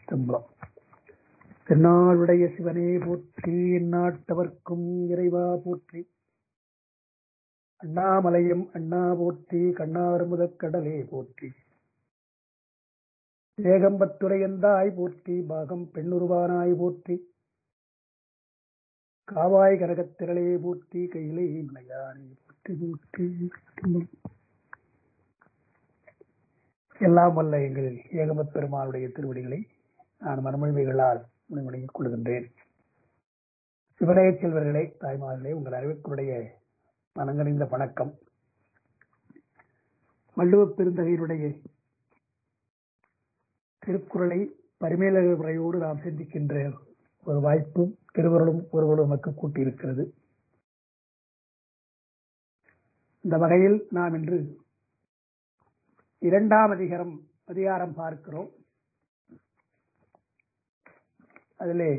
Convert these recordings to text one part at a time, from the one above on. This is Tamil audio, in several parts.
திருச்சிற்றம்பலம் தென்னாளுடைய சிவனே போற்றி எந்நாட்டவர்க்கும் இறைவா போற்றி அண்ணாமலையும் அண்ணா போற்றி கண்ணாறுமுதக் கடலே போற்றி ஏகம்பத்துரையந்தாய் போற்றி பாகம் பெண்ணுருவானாய் போற்றி காவாய் கரகத்திரளே போற்றி கையிலே மலையானே போற்றி போற்றி திருச்சிற்றம்பலம். எல்லாம் வல்ல எங்கள் ஏகமத் பெருமானுடைய திருவடிகளை நான் மனமொழிமைகளால் முன்மொழிக் கொள்கின்றேன் சிவனைய செல்வர்களே தாய்மார்களே உங்கள் அறிவிற்குடைய மனங்கணிந்த வணக்கம் வள்ளுவப் பெருந்தகையினுடைய திருக்குறளை பரிமேலக முறையோடு நாம் சிந்திக்கின்ற ஒரு வாய்ப்பும் திருவருளும் ஒருவரும் நமக்கு கூட்டியிருக்கிறது இந்த வகையில் நாம் இன்று இரண்டாம் அதிகாரம் அதிகாரம் பார்க்கிறோம் அதிலே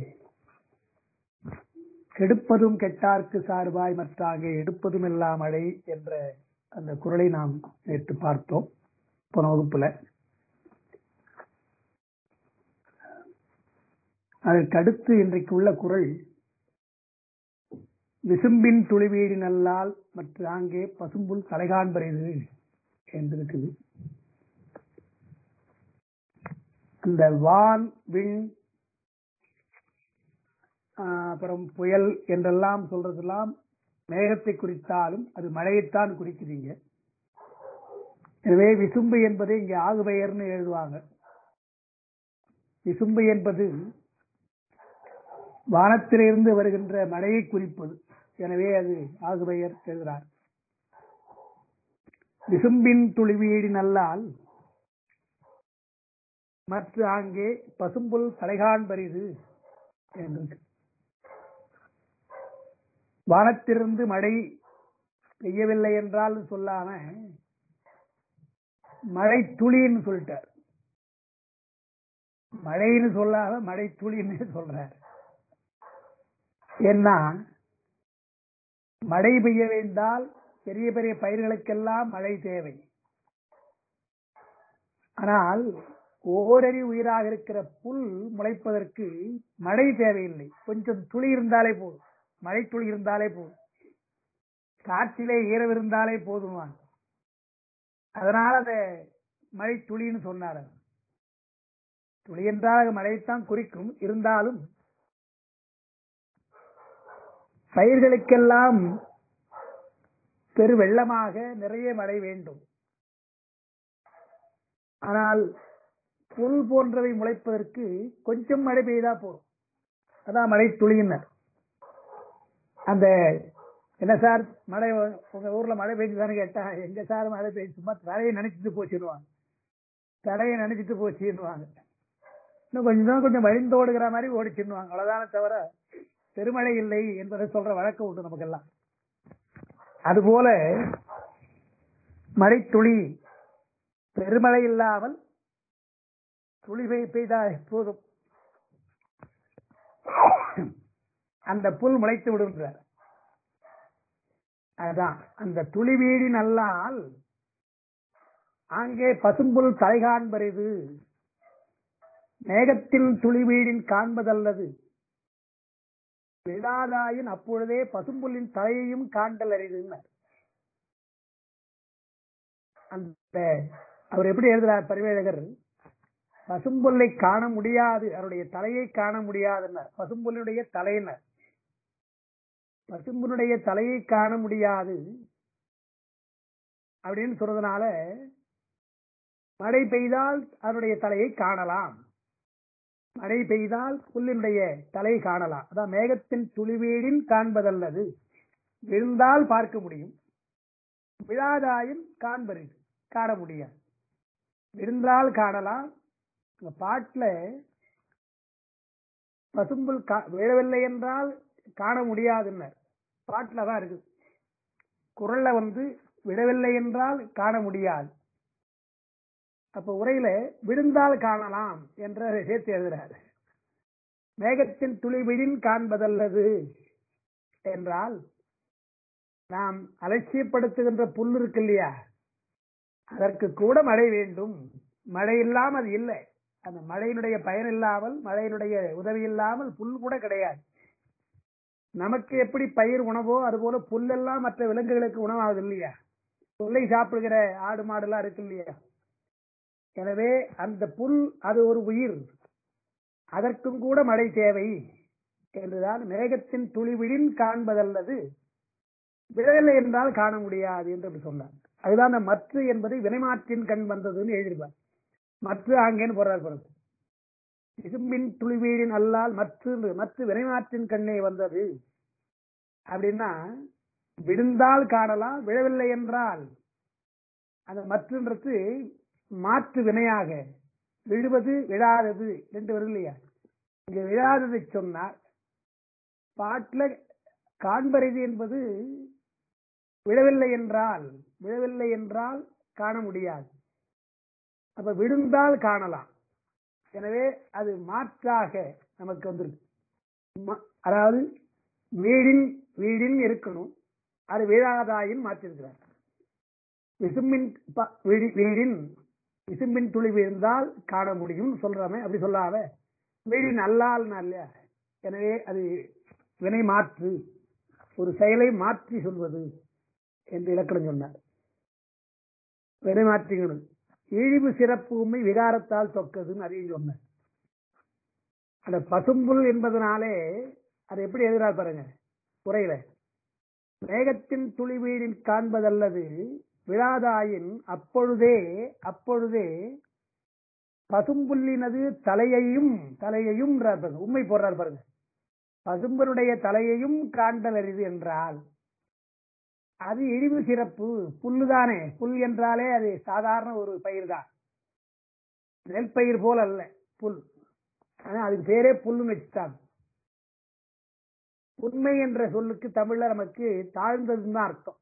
கெடுப்பதும் கெட்டார்க்கு சார்பாய் மற்றாங்கே எடுப்பதும் எல்லாம் மழை என்ற அந்த குரலை நாம் நேற்று பார்த்தோம் போன வகுப்புல அதற்கு அடுத்து இன்றைக்கு உள்ள குரல் விசும்பின் துளிவீடி நல்லால் மற்ற அங்கே பசும்புல் தலைகாண்பறிது என்று இருக்குது அந்த வான் விண் ஆஹ், அப்புறம் புயல் என்றெல்லாம் சொல்றதெல்லாம் மேகத்தை குறித்தாலும் அது மழையைத்தான் குறிக்குதுங்க எனவே விசும்பு என்பதை இங்கே ஆகுபெயர்னு எழுதுவாங்க விசும்பு என்பது வானத்திலிருந்து வருகின்ற மழையை குறிப்பது எனவே அது ஆகுபெயர் எழுதுகிறார் விசும்பின் துளிவீடி நல்லால் மற்ற அங்கே பசும்புல் தலைகான் பரிது என்று வானத்திலிருந்து மழை பெய்யவில்லை என்றால் சொல்லாம மழை துளின்னு சொல்லிட்டார் மழைன்னு சொல்லாம மழை துளின்னு சொல்றார் ஏன்னா மழை பெய்ய வேண்டால் பெரிய பெரிய பயிர்களுக்கெல்லாம் மழை தேவை ஆனால் ஓரறி உயிராக இருக்கிற புல் முளைப்பதற்கு மழை தேவையில்லை கொஞ்சம் துளி இருந்தாலே போதும் மழை துளி இருந்தாலே போதும் காற்றிலே ஈரவிருந்தாலே போதுமான் அதனால அத மழை துளின்னு சொன்னார் அவர். துளி என்றால் அது மழையைத்தான் குறிக்கும் இருந்தாலும் பயிர்களுக்கெல்லாம் பெரு வெள்ளமாக நிறைய மழை வேண்டும் ஆனால் புல் போன்றவை முளைப்பதற்கு கொஞ்சம் மழை பெய்தா போதும் அதான் மழை துளியினர் அந்த என்ன சார் மழை வ- உங்க ஊர்ல மழை பெய்ஞ்சுதான்னு கேட்டா எங்க சார் மழை பெய்ஞ்சு சும்மா தரையை நினைச்சிட்டு போச்சுருவாங்க தரையை நினைச்சிட்டு போச்சுன்னுவாங்க இன்னும் கொஞ்சம் கொஞ்சம் வழிந்தோடுகிற மாதிரி ஓடிச்சிருவாங்க அவ்வளவுதானே தவிர பெருமழை இல்லை என்பதை சொல்ற வழக்கம் உண்டு நமக்கெல்லாம் அதுபோல மழைத்துளி பெருமழை இல்லாமல் துளி பெய் பெய்தா போதும் அந்த புல் முளைத்து விடுன்றார் அதான் அந்த துளி வீடி நல்லால் அங்கே பசும்புல் தலைகாண்பரிது மேகத்தில் துளி வீடின் காண்பதல்லது விடாதாயின் அப்பொழுதே பசும்புல்லின் தலையையும் காண்டல் அறிதுன்னார் அந்த அவர் எப்படி எழுதுறார் பரிவேழகர் பசும்புல்லை காண முடியாது அவருடைய தலையை காண முடியாதுன்னார் பசும்புல்லுடைய தலையினர் பசும்புல்லுடைய தலையை காண முடியாது அப்படின்னு சொல்றதுனால மழை பெய்தால் அதனுடைய தலையை காணலாம் மழை பெய்தால் புல்லினுடைய தலையை காணலாம் அதான் மேகத்தின் துளிவீடின் காண்பதல்லது விழுந்தால் பார்க்க முடியும் விழாதாயின் காண்பரிது காண முடியாது விழுந்தால் காணலாம் இந்த பாட்டுல பசும்புல் கா- விழவில்லை என்றால் காண முடியாதுன்னர் பாட்டுல தான் இருக்கு குரல்ல வந்து விடவில்லை என்றால் காண முடியாது அப்ப உரையில விழுந்தால் காணலாம் என்ற சேர்த்து எழுதுறாரு மேகத்தின் துளிவிடின் காண்பதல்லது என்றால் நாம் அலட்சியப்படுத்துகின்ற புல் இருக்கு இல்லையா அதற்கு கூட மழை வேண்டும் மழை இல்லாம அது இல்லை அந்த மழையினுடைய பயன் இல்லாமல் மழையினுடைய உதவி இல்லாமல் புல் கூட கிடையாது நமக்கு எப்படி பயிர் உணவோ அதுபோல புல்லெல்லாம் மற்ற விலங்குகளுக்கு உணவாகுது இல்லையா புல்லை சாப்பிடுகிற ஆடு மாடுலாம் இருக்கு இல்லையா எனவே அந்த புல் அது ஒரு உயிர் அதற்கும் கூட மழை தேவை என்றுதான் மேகத்தின் துளிவிழின் காண்பதல்லது விழவில்லை என்றால் காண முடியாது என்று அப்படி சொன்னார் அதுதான் அந்த மற்ற என்பதை வினைமாற்றின் கண் வந்ததுன்னு எழுதியிருப்பார் மற்ற ஆங்கேன்னு போறார் பிறகு இரும்பின் துளிவீழின் அல்லால் மற்ற மற்ற வினைமாற்றின் கண்ணே வந்தது அப்படின்னா விழுந்தால் காணலாம் விழவில்லை என்றால் அந்த மற்றன்றது மாற்று வினையாக விழுவது விழாதது ரெண்டு வரும் இல்லையா இங்க விழாததை சொன்னார் பாட்டுல காண்பறிது என்பது விழவில்லை என்றால் விழவில்லை என்றால் காண முடியாது அப்ப விழுந்தால் காணலாம் எனவே அது மாற்றாக நமக்கு வந்திருக்கு ம- அதாவது வீடின் வீடின் இருக்கணும் அது வீழாதாயின் மாற்றிருக்கிறார் விசும்பின் ப- வீடி- வீடின் விசும்பின் துளி விழுந்தால் காண முடியும் சொல்றாமே அப்படி சொல்லாம வீடின் அல்லால் இல்லையா எனவே அது வினை மாற்று ஒரு செயலை மாற்றி சொல்வது என்று இலக்கணம் சொன்னார் வினை மாற்றுகிறது இழிவு சிறப்பு உண்மை விகாரத்தால் தொக்கதுன்னு அதையும் சொன்னார் அந்த பசும்புல் என்பதனாலே அது எப்படி எதிராக பாருங்க குறையில மேகத்தின் துளி வீடின் காண்பதல்லது விழாதாயின் அப்பொழுதே அப்பொழுதே பசும்புல்லினது தலையையும் தலையையும் ன்றார் பாருங்க. உண்மை போடுறார் பாருங்க பசும்பனுடைய தலையையும் காண்டல் அரிது என்றால் அது இழிவு சிறப்பு புல்லுதானே புல் என்றாலே அது சாதாரண ஒரு பயிர் தான் நெல் பயிர் போல் அல்ல புல் ஆனா அதுக்கு பேரே புல்லுன்னு வச்சுட்டாங்க உண்மை என்ற சொல்லுக்கு தமிழ்ல நமக்கு தாழ்ந்ததுன்னு தான் அர்த்தம்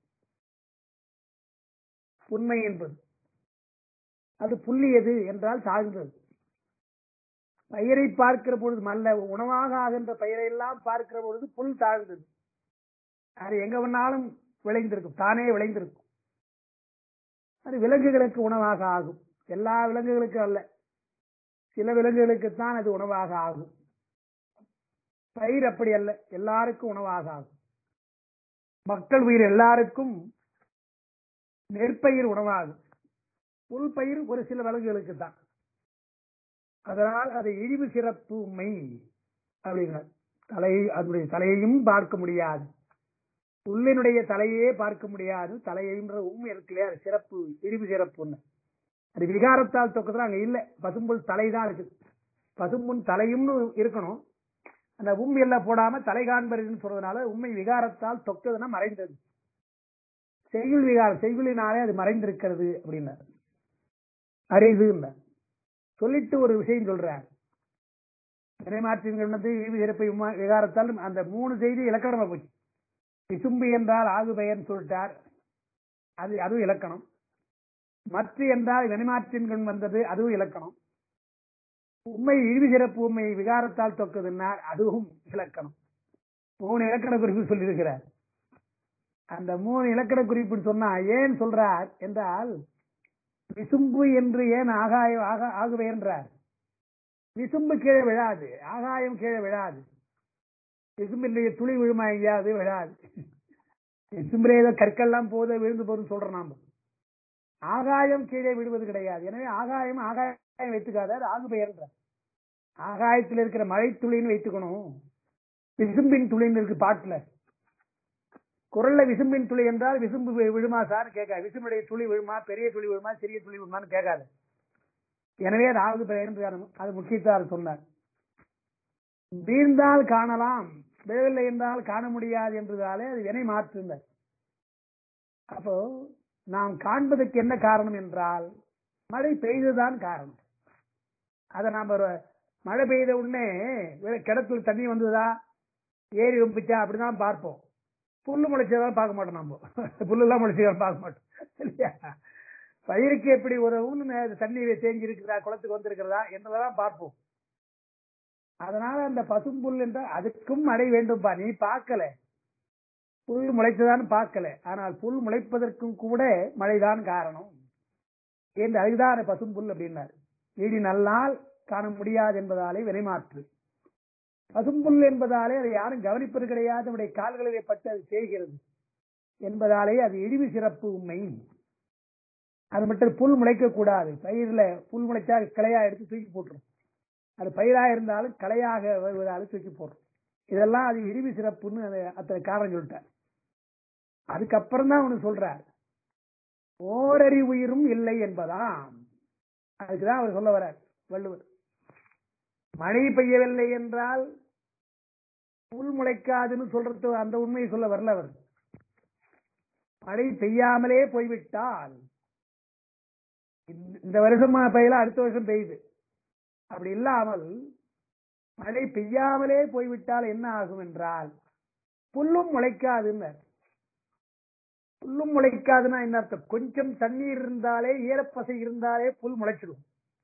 உண்மை என்பது அது புல்லியது என்றால் தாழ்ந்தது பயிரை பார்க்கிற பொழுது மல்ல உணவாக ஆகின்ற பயிரை எல்லாம் பார்க்கிற பொழுது புல் தாழ்ந்தது அது எங்க வேணாலும் விளைந்திருக்கும் தானே விளைந்திருக்கும் அது விலங்குகளுக்கு உணவாக ஆகும் எல்லா விலங்குகளுக்கும் அல்ல சில விலங்குகளுக்குத்தான் அது உணவாக ஆகும் பயிர் அப்படி அல்ல எல்லாருக்கும் உணவாக ஆகும் மக்கள் உயிர் எல்லாருக்கும் நெற்பயிர் உணவாகும் புல் பயிர் ஒரு சில விலங்குகளுக்கு தான் அதனால் அதை இழிவு சிறப்பு உண்மை அப்படிங்கிறார் தலை அதனுடைய தலையையும் பார்க்க முடியாது புல்லினுடைய தலையே பார்க்க முடியாது தலையைன்ற உண்மை இருக்கு இல்லையா அது சிறப்பு இழிவு சிறப்புன்னு அது விகாரத்தால் தொக்கத்துல அங்க இல்ல பசும்புல் தலைதான் இருக்கு பசும்புன் தலையும்னு இருக்கணும் அந்த உண்மை எல்லாம் போடாம தலை காண்பதுன்னு சொல்றதுனால உண்மை விகாரத்தால் தொக்குதுன்னா மறைந்தது செய்யுள் விகாரம் செய்யுளினாலே அது மறைந்திருக்கிறது அப்படின்னார் அறிது சொல்லிட்டு ஒரு விஷயம் சொல்றார் வினைமாற்றின் வந்து இழிவு சிறப்பை உம்மா- விகாரத்தால் அந்த மூணு செய்தி இலக்கணமா போச்சு விசும்பு என்றால் ஆகு பெயர்னு சொல்லிட்டார் அது அதுவும் இலக்கணம் மற்ற என்றால் வினைமாற்றின் கண் வந்தது அதுவும் இலக்கணம் உண்மை இழிவு சிறப்பு உண்மை விகாரத்தால் தொக்குதுன்னார் அதுவும் இலக்கணம் மூணு இலக்கண குறிப்பு சொல்லியிருக்கிறார் அந்த மூணு இலக்கண குறிப்புன்னு சொன்னா ஏன் சொல்றார் என்றால் விசும்பு என்று ஏன் ஆகாயம் ஆக ஆகுவே என்றார் விசும்பு கீழே விழாது ஆகாயம் கீழே விழாது விசும்பினுடைய துளி விழுமா எங்கேயாவது விழாது விசும்பிலே ஏதோ கற்கள்லாம் போத விழுந்து போதுன்னு சொல்றோம் நாம ஆகாயம் கீழே விழுவது கிடையாது எனவே ஆகாயம் ஆகாயம் வைத்துக்காத அது ஆகு பெயர்ன்ற ஆகாயத்தில் இருக்கிற மழை துளின்னு வைத்துக்கணும் விசும்பின் துளின்னு இருக்கு பாட்டுல குரல்ல விசும்பின் துளி என்றால் விசும்பு வி- விழுமா சார் கேட்காது விசும்புடைய துளி விழுமா பெரிய துளி விழுமா சிறிய துளி விழுமான்னு கேட்காது எனவே அது ஆகு பெயர் என்று அது முக்கியத்தார் சொன்னார் வீழ்ந்தால் காணலாம் விழவில்லை என்றால் காண முடியாது என்றதாலே அது வினை மாற்றுந்தார் அப்போ நாம் காண்பதற்கு என்ன காரணம் என்றால் மழை பெய்ததுதான் காரணம் அதை நாம ஒரு மழை பெய்த உடனே வி- கிணத்துல தண்ணி வந்ததா ஏரி வம்பிச்சா அப்படிதான் பார்ப்போம் புல்லு முளைச்சதான் பார்க்க மாட்டோம் நம்ம புல்லு எல்லாம் முளைச்சதான் பார்க்க மாட்டோம் இல்லையா பயிருக்கு எப்படி உதவும்னு அது தண்ணி தேங்கி இருக்கிறதா குளத்துக்கு வந்திருக்கிறதா என்றதான் பார்ப்போம் அதனால அந்த பசும்புல் என்ற அதுக்கும் மழை வேண்டும்பா நீ பார்க்கல புல் முளைத்ததான்னு பார்க்கல ஆனால் புல் முளைப்பதற்கும் கூட மழைதான் காரணம் என்று அதுதான் அந்த பசும்புல் அப்படின்னார் வீடி நல்லால் காண முடியாது என்பதாலே வினைமாற்று பசும்புல் என்பதாலே அதை யாரும் கவனிப்பது கிடையாது நம்முடைய கால்களிலே பட்டு அது செய்கிறது என்பதாலே அது இழிவு சிறப்பு உண்மை அது மட்டும் புல் முளைக்க கூடாது பயிர்ல புல் முளைச்சா கிளையா எடுத்து தூக்கி போட்டுரும் அது பயிரா இருந்தாலும் களையாக வருவதால தூக்கி போடுறோம் இதெல்லாம் அது இழிவு சிறப்புன்னு அது அத்தனை காரணம் சொல்லிட்டார் அதுக்கப்புறம் தான் ஒண்ணு சொல்றார் ஓரறி உயிரும் இல்லை என்பதாம் அதுக்குதான் அவர் சொல்ல வர்றார் வள்ளுவர் மழை பெய்யவில்லை என்றால் புல் முளைக்காதுன்னு சொல்றது அந்த உண்மையை சொல்ல வரல அவர் மழை பெய்யாமலே போய்விட்டால் இந்த- இந்த வருஷமா பெய்யல அடுத்த வருஷம் பெய்யுது அப்படி இல்லாமல் மழை பெய்யாமலே போய்விட்டால் என்ன ஆகும் என்றால் புல்லும் முளைக்காதுன்னு புல்லும் முளைக்காதுன்னா என்ன அர்த்தம் கொஞ்சம் தண்ணீர் இருந்தாலே ஈரப்பசை இருந்தாலே புல் முளைச்சிடும்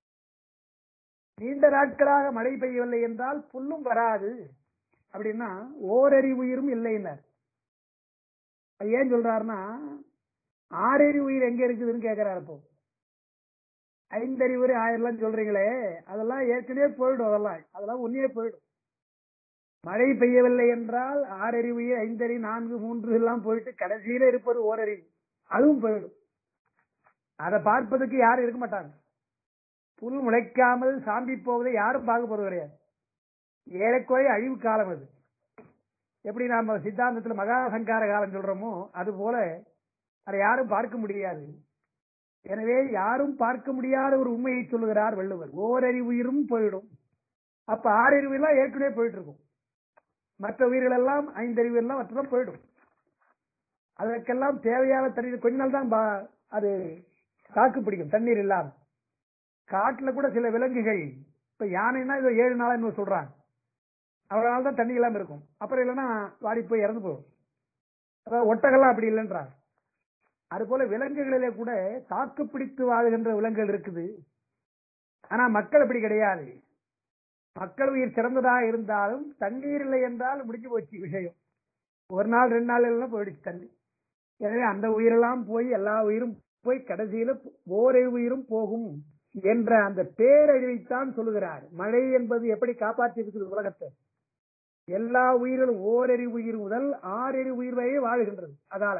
நீண்ட நாட்களாக மழை பெய்யவில்லை என்றால் புல்லும் வராது அப்படின்னா ஓரறி உயிரும் இல்லைன்னார் அது ஏன் சொல்றாருன்னா ஆறறி உயிர் எங்க இருக்குதுன்னு கேக்குறாரு இப்போ ஐந்தறிவுரை ஆயிரம்லாம் சொல்றீங்களே அதெல்லாம் ஏற்கனவே போயிடும் அதெல்லாம் அதெல்லாம் ஒன்னே போயிடும் மழை பெய்யவில்லை என்றால் ஆறறிவு ஐந்தறி நான்கு மூன்று எல்லாம் போயிட்டு கடைசியில இருப்பது ஓரறிவு அதுவும் போயிடும் அதை பார்ப்பதற்கு யாரும் இருக்க மாட்டாங்க புல் முளைக்காமல் சாம்பி போவதை யாரும் பார்க்க போறது கிடையாது ஏறக்குறைய அழிவு காலம் அது எப்படி நாம சித்தாந்தத்துல மகா சங்கார காலம் சொல்றோமோ அது போல அதை யாரும் பார்க்க முடியாது எனவே யாரும் பார்க்க முடியாத ஒரு உண்மையை சொல்லுகிறார் வள்ளுவர் ஓரறிவுயிரும் போயிடும் அப்ப ஆறறிவு எல்லாம் ஏற்கனவே போயிட்டு இருக்கும் மற்ற உயிர்கள் எல்லாம் ஐந்தறிவு எல்லாம் மற்றெல்லாம் போயிடும் அதற்கெல்லாம் தேவையான தண்ணீர் கொஞ்ச நாள் தான் பா- அது தாக்கு பிடிக்கும் தண்ணீர் இல்லாம காட்டுல கூட சில விலங்குகள் இப்ப யானைன்னா இது ஏழு நாளா இன்னும் சொல்றாங்க அவரால் தான் தண்ணி இல்லாம இருக்கும் அப்புறம் இல்லைன்னா வாடி போய் இறந்து போகும் அதாவது ஒட்டகெல்லாம் அப்படி இல்லைன்றாங்க அது போல விலங்குகளிலே கூட தாக்கு பிடித்து வாழுகின்ற விலங்குகள் இருக்குது ஆனா மக்கள் அப்படி கிடையாது மக்கள் உயிர் சிறந்ததாக இருந்தாலும் தண்ணீர் இல்லை என்றால் முடிஞ்சு போச்சு விஷயம் ஒரு நாள் ரெண்டு நாள் எல்லாம் போயிடுச்சு தண்ணி எனவே அந்த உயிரெல்லாம் போய் எல்லா உயிரும் போய் கடைசியில ஓரே உயிரும் போகும் என்ற அந்த பேரழிவைத்தான் சொல்லுகிறார் மழை என்பது எப்படி காப்பாற்றி இருக்குது உலகத்தை எல்லா உயிர்களும் ஓரறி உயிர் முதல் ஆறறி உயிர் வரை வாழுகின்றது அதால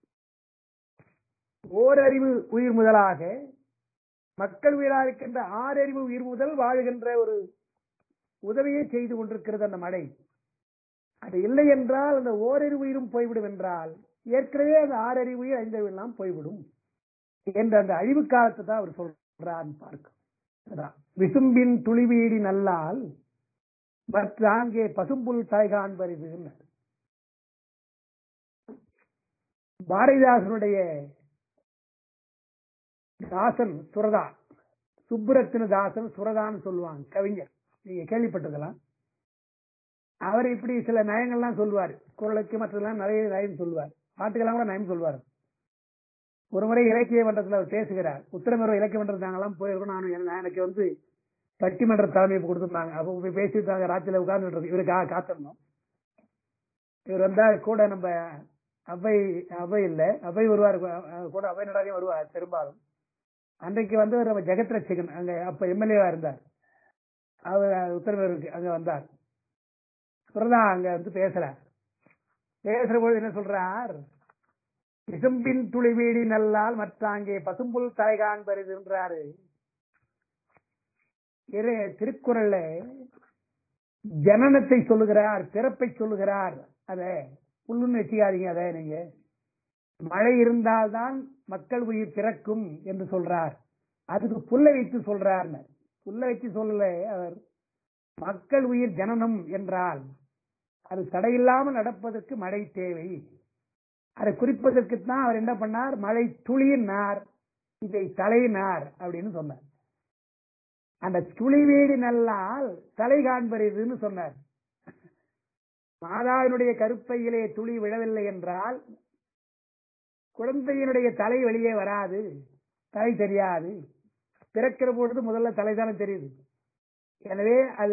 ஓரறிவு உயிர் முதலாக மக்கள் உயிராக இருக்கின்ற ஆறறிவு உயிர் முதல் வாழுகின்ற ஒரு உதவியை செய்து கொண்டிருக்கிறது அந்த மழை அது இல்லை என்றால் அந்த ஓரறிவு உயிரும் போய்விடும் என்றால் ஏற்கனவே அந்த ஆறறிவு உயிர் ஐந்தறிவு எல்லாம் போய்விடும் என்ற அந்த அழிவு காலத்தை தான் அவர் சொல்றான்னு பார்க்க அதான். விசும்பின் துளிவீடி நல்லால் மற்ற அங்கே பசும்புல் தாய்கான் பரிதுன்னு பாரதிதாசனுடைய தாசன் சுரதா சுப்புரத்தின தாசன் சுரதான்னு சொல்லுவாங்க கவிஞர் நீங்க கேள்விப்பட்டதெல்லாம் அவர் இப்படி சில நயங்கள்லாம் சொல்லுவார் குரலுக்கு மற்றதெல்லாம் நிறைய நயம் சொல்லுவார் பாட்டுக்கெல்லாம் கூட நயம் சொல்லுவார் ஒரு முறை இலக்கிய மன்றத்தில் அவர் பேசுகிறார் உத்தரமேரூர் இலக்கிய மன்றம் நாங்கெல்லாம் போயிருக்கோம் நானும் என்ன- எனக்கு வந்து பட்டிமன்ற தலைமை கொடுத்திருந்தாங்க அப்போ போய் பேசிட்டாங்க ராத்திரில உட்கார்ந்துட்டு இவருக்காக காத்திருந்தோம் இவர் வந்தா கூட நம்ம அவை அவை இல்ல அவை வருவார் கூட அவை நடாரையும் வருவார் பெரும்பாலும் அன்றைக்கு வந்து நம்ம ஜெகத் ரட்சகன் அங்க அப்ப எம்எல்ஏவா இருந்தார் அவர் உத்தரமேரூருக்கு அங்க வந்தார் பிரதா அங்க வந்து பேசுறார் பேசுற போது என்ன சொல்றார் விசும்பின் துளி வீடி நல்லால் மற்றாங்கே பசும்புல் தாய்கான் பரிதுன்றாரு இரு திருக்குறள்ல ஜனனத்தை சொல்லுகிறார் பிறப்பை சொல்லுகிறார் அத புல்லுன்னு வச்சுக்காதீங்க அத நீங்க மழை இருந்தால்தான் மக்கள் உயிர் பிறக்கும் என்று சொல்றார் அதுக்கு புல்லை வைத்து சொல்றார் புல்லை வச்சு சொல்லல அவர் மக்கள் உயிர் ஜனனம் என்றால் அது தடையில்லாமல் நடப்பதற்கு மழை தேவை அதை குறிப்பதற்கு தான் அவர் என்ன பண்ணார் மழை துளியினார் இதை தலையினார் அப்படின்னு சொன்னார் அந்த துளி வீடு நல்லால் தலை காண்பரிதுன்னு சொன்னார் மாதாவினுடைய கருப்பையிலே துளி விழவில்லை என்றால் குழந்தையினுடைய தலை வெளியே வராது தலை தெரியாது பிறக்கிற பொழுது முதல்ல தலைதானே தெரியுது எனவே அது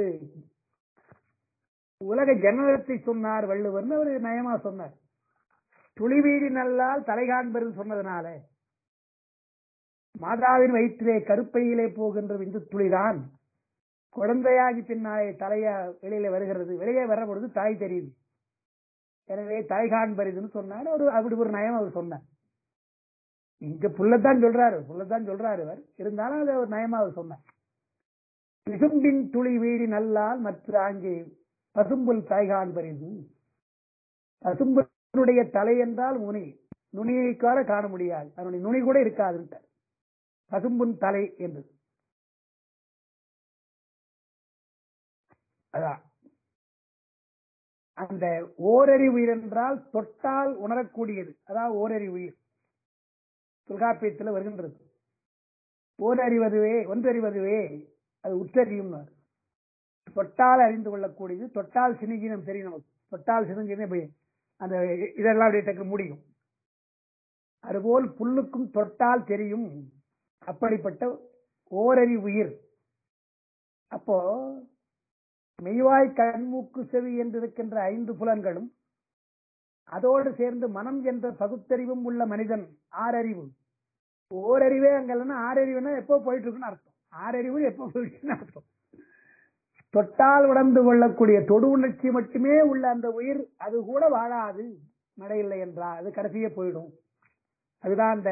உலக ஜனனத்தை சொன்னார் வள்ளுவர்னு அவர் நயமா சொன்னார் துளி வீடு நல்லால் தலை காண்பது சொன்னதுனால மாதாவின் வயிற்றிலே கருப்பையிலே போகின்ற விந்து துளிதான் குழந்தையாகி பின்னாலே தலையா வெளியில வருகிறது வெளியே வர பொழுது தாய் தெரியுது எனவே தாய் காண்பரிதுன்னு சொன்னார் ஒரு அப்படி ஒரு நயம் அவர் சொன்னார் இங்க புள்ளத்தான் சொல்றாரு புள்ளத்தான் சொல்றாரு அவர் இருந்தாலும் அது ஒரு நயமா அவர் சொன்னார் விசும்பின் துளி வீடி நல்லால் மற்ற அங்கே பசும்புல் தாய்கான் பரிது பசும்புடைய தலை என்றால் முனி நுனியைக்கார காண முடியாது அதனுடைய நுனி கூட இருக்காது பசும்புன் தலை என்று அதான் அந்த ஓரறி உயிர் என்றால் தொட்டால் உணரக்கூடியது அதாவது ஓரறி உயிர் தொல்காப்பியத்தில் வருகின்றது ஓரறிவதுவே ஒன்றறிவதுவே அது உற்றறியும் தொட்டால் அறிந்து கொள்ளக்கூடியது தொட்டால் சினுங்கினம் தெரியும் நமக்கு தொட்டால் சினுங்கினம் அந்த இதெல்லாம் அப்படியே டக்கு முடியும் அதுபோல் புல்லுக்கும் தொட்டால் தெரியும் அப்படிப்பட்ட ஓரறி உயிர் அப்போ மெய்வாய் கண்மூக்கு செவி என்றிருக்கின்ற ஐந்து புலன்களும் அதோடு சேர்ந்து மனம் என்ற பகுத்தறிவும் உள்ள மனிதன் ஆறறிவு ஓரறிவே அங்க இல்லைன்னா ஆறறிவுனா எப்போ போயிட்டு இருக்குன்னு அர்த்தம் ஆறறிவு எப்போ போயிட்டு அர்த்தம் தொட்டால் உணர்ந்து கொள்ளக்கூடிய தொடு உணர்ச்சி மட்டுமே உள்ள அந்த உயிர் அது கூட வாழாது மழை இல்லை என்றால் அது கடைசியே போயிடும் அதுதான் அந்த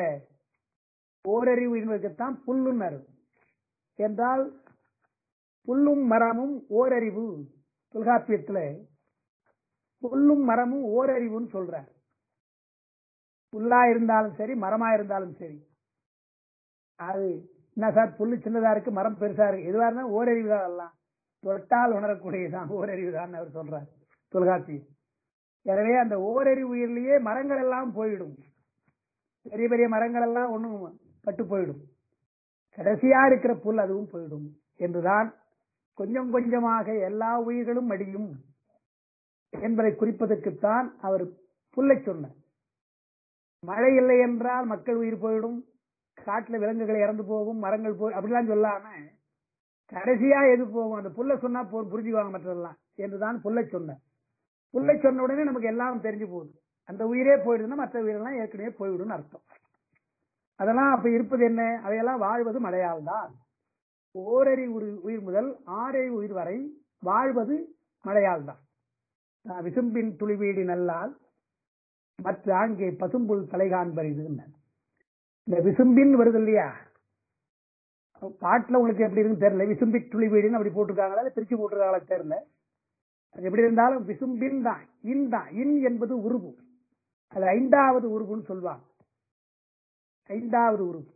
ஓரறிவு என்பதற்குத்தான் புல்லுன்னு என்றால் புல்லும் மரமும் ஓரறிவு தொல்காப்பியத்துல புல்லும் மரமும் ஓரறிவுன்னு சொல்ற புல்லா இருந்தாலும் சரி மரமா இருந்தாலும் சரி அது என்ன சார் புல்லு சின்னதா இருக்கு மரம் பெருசா இருக்கு எதுவா இருந்தா ஓரறிவு தான் எல்லாம் தொட்டால் உணரக்கூடியதான் ஓரறிவு தான் அவர் சொல்றார் தொல்காப்பியம் எனவே அந்த ஓரறிவு உயிரிலேயே மரங்கள் எல்லாம் போயிடும் பெரிய பெரிய மரங்கள் எல்லாம் ஒண்ணும் பட்டு போயிடும் கடைசியா இருக்கிற புல் அதுவும் போயிடும் என்றுதான் கொஞ்சம் கொஞ்சமாக எல்லா உயிர்களும் அடியும் என்பதை குறிப்பதற்குத்தான் அவர் புல்லை சொன்னார் மழை இல்லை என்றால் மக்கள் உயிர் போயிடும் காட்டுல விலங்குகள் இறந்து போகும் மரங்கள் போய் அப்படிலாம் சொல்லாம கடைசியா எது போகும் அந்த புல்லை சொன்னா புரிஞ்சுக்குவாங்க மற்றதெல்லாம் என்றுதான் புல்லை சொன்ன புல்லை சொன்ன உடனே நமக்கு எல்லாம் தெரிஞ்சு போகுது அந்த உயிரே போயிடுதுன்னா மற்ற உயிரெல்லாம் ஏற்கனவே போய்விடும் அர்த்தம் அதெல்லாம் அப்ப இருப்பது என்ன அவையெல்லாம் வாழ்வது மழையால் தான் ஓரறி உயிர் முதல் ஆறறி உயிர் வரை வாழ்வது மழையால் தான் விசும்பின் துளிவீடி நல்லால் மற்ற ஆங்கே பசும்புல் தலைகாண்பரிது இந்த விசும்பின் வருது இல்லையா பாட்டுல உங்களுக்கு எப்படி இருக்குன்னு தெரியல விசும்பி துளி வீடுன்னு அப்படி போட்டிருக்காங்களா பிரிச்சு போட்டிருக்காங்களா தெரியல அது எப்படி இருந்தாலும் விசும்பின் தான் இன் தான் இன் என்பது உருவு அது ஐந்தாவது உருவுன்னு சொல்லுவாங்க ஐந்தாவது உருவு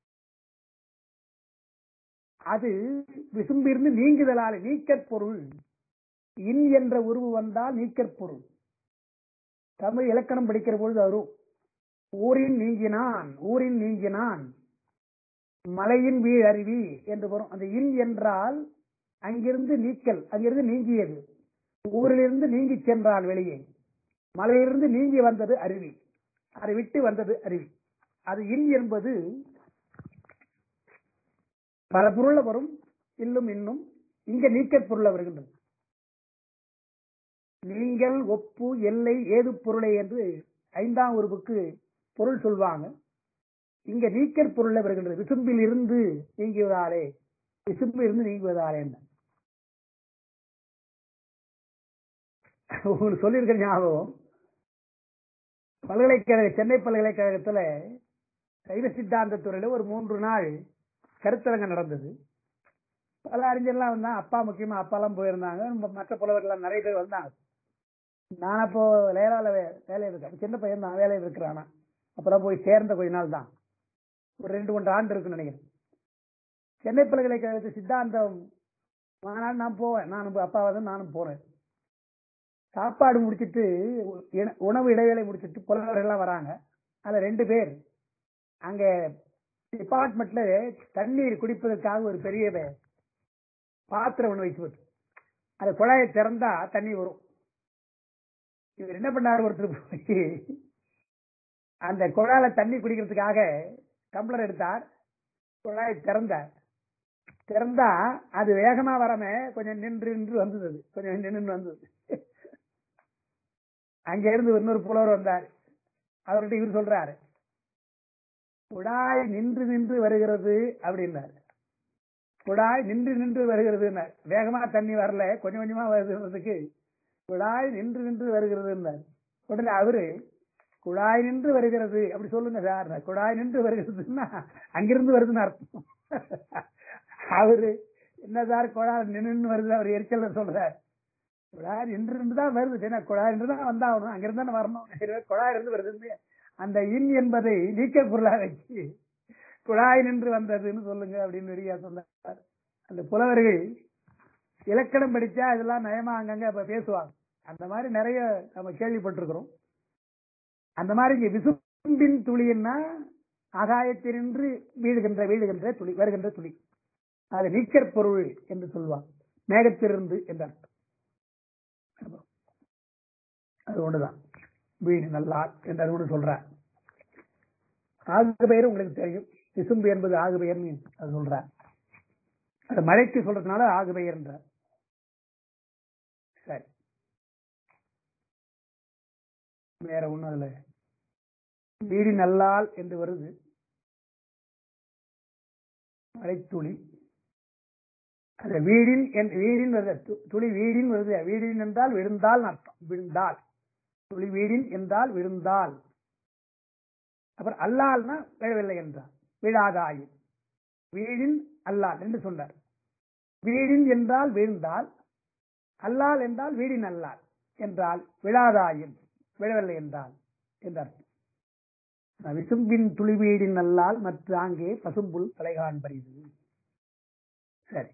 அது விசும்பிருந்து நீங்குதலால் நீக்கற் பொருள் இன் என்ற உருவு வந்தால் நீக்கற் பொருள் தமிழ் இலக்கணம் படிக்கிற பொழுது வரும் ஊரின் நீங்கினான் ஊரின் நீங்கினான் மலையின் வீழ் அருவி என்று வரும் அந்த இன் என்றால் அங்கிருந்து நீக்கல் அங்கிருந்து நீங்கியது ஊரிலிருந்து நீங்கி சென்றான் வெளியே மலையிலிருந்து நீங்கி வந்தது அருவி அதை விட்டு வந்தது அருவி அது இன் என்பது பல பொருள்ல வரும் இல்லும் இன்னும் இங்க நீக்கற் பொருள் வருகின்றது நீங்கள் ஒப்பு எல்லை ஏது பொருளை என்று ஐந்தாம் உறுப்புக்கு பொருள் சொல்வாங்க இங்க நீக்கற் பொருள் வருகின்றது விசும்பில் இருந்து நீங்குவதாலே விசும்பில் இருந்து நீங்குவதாலே உங்களுக்கு சொல்லியிருக்க ஞாபகம் பல்கலைக்கழக சென்னை பல்கலைக்கழகத்துல சைவ சித்தாந்த துறையில ஒரு மூன்று நாள் கருத்தரங்கம் நடந்தது பல அறிஞர்லாம் வந்தா அப்பா முக்கியமா அப்பாலாம் போயிருந்தாங்க மற்ற புலவர்கள்லாம் நிறைய பேர் வந்தாங்க நான் அப்போ லேலால வேலையில் இருக்கேன் சின்ன பையன் தான் வேலையில் இருக்கிறானா அப்பதான் போய் சேர்ந்த கொஞ்ச நாள் தான் ஒரு ரெண்டு ஒன்று ஆண்டு இருக்குன்னு நினைக்கிறேன் சென்னை பல்கலைக்கழகத்து சித்தாந்தம் மாநாடு நான் போவேன் நானும் அப்பா வந்து நானும் போனேன் சாப்பாடு முடிச்சிட்டு உணவு இடைவேளை முடிச்சிட்டு புலவர்கள் எல்லாம் வராங்க அதுல ரெண்டு பேர் அங்க டிபார்ட்மெண்ட்ல தண்ணீர் குடிப்பதற்காக ஒரு பெரிய பாத்திரம் ஒண்ணு வச்சு அந்த குழாயை திறந்தா தண்ணி வரும் இவர் என்ன பண்ணாரு ஒருத்தர் போய் அந்த குழாயில தண்ணி குடிக்கிறதுக்காக டம்ளர் எடுத்தார் குழாயை திறந்தார் திறந்தா அது வேகமா வராம கொஞ்சம் நின்று நின்று வந்தது அது கொஞ்சம் நின்று வந்தது அங்க இருந்து இன்னொரு புலவர் வந்தார் அவர்கிட்ட இவர் சொல்றாரு குழாய் நின்று நின்று வருகிறது அப்படின்னாரு குழாய் நின்று நின்று வருகிறது வேகமா தண்ணி வரல கொஞ்சம் கொஞ்சமா வருகிறதுக்கு குழாய் நின்று நின்று வருகிறது உடனே அவரு குழாய் நின்று வருகிறது அப்படி சொல்லுங்க சார் குழாய் நின்று வருகிறதுன்னா அங்கிருந்து வருதுன்னு அர்த்தம் அவரு என்ன சார் குழாய் நின்று வருது அவர் எரிச்சல் சொல்றார் குழாய் நின்று நின்று தான் வருது ஏன்னா குழாய் நின்று தான் வந்தா வரணும் அங்கிருந்து தானே வரணும் குழாய் இருந்து வருது அந்த இன் என்பதை நீக்க பொருளா வச்சு குழாய் நின்று வந்ததுன்னு சொல்லுங்க அப்படின்னு நிறைய சொன்னார் அந்த புலவர்கள் இலக்கணம் படிச்சா இதெல்லாம் நயமா அங்கங்க இப்ப பேசுவாங்க அந்த மாதிரி நிறைய நம்ம கேள்விப்பட்டிருக்கிறோம் அந்த மாதிரி இங்க விசும்பின் துளின்னா ஆகாயத்தினின்று வீழுகின்ற வீழுகின்ற துளி வருகின்ற துளி அது நீக்கற் பொருள் என்று சொல்லுவாங்க மேகத்திலிருந்து என்ற அர்த்தம் அது ஒண்ணுதான் வீடு நல்லார் என்று அது ஒன்று சொல்றார் ஆகு பெயர் உங்களுக்கு தெரியும் விசும்பு என்பது ஆகு பெயர்னு அது சொல்றார் அது மழைக்கு சொல்றதுனால ஆகு பெயர் என்றார் சரி வேற ஒண்ணும் அதுல வீடி நல்லால் என்று வருது மழைத்துளி அந்த வீடின் வீடின் வருது துளி வீடின் வருது வீடின் என்றால் விழுந்தால் அர்த்தம் விழுந்தால் துளி வீடின் என்றால் விழுந்தால் அப்புறம் அல்லால்னா விழவில்லை என்றார் விழாதாயின் வீடின் அல்லால் என்று சொன்னார் வீடின் என்றால் வீழ்ந்தால் அல்லால் என்றால் வீடின் அல்லால் என்றால் விழாதாயின் விழவில்லை என்றால் என்றார் விசும்பின் துளி வீடின் அல்லால் மற்ற அங்கே பசும்புல் தலைகான் பரிது சரி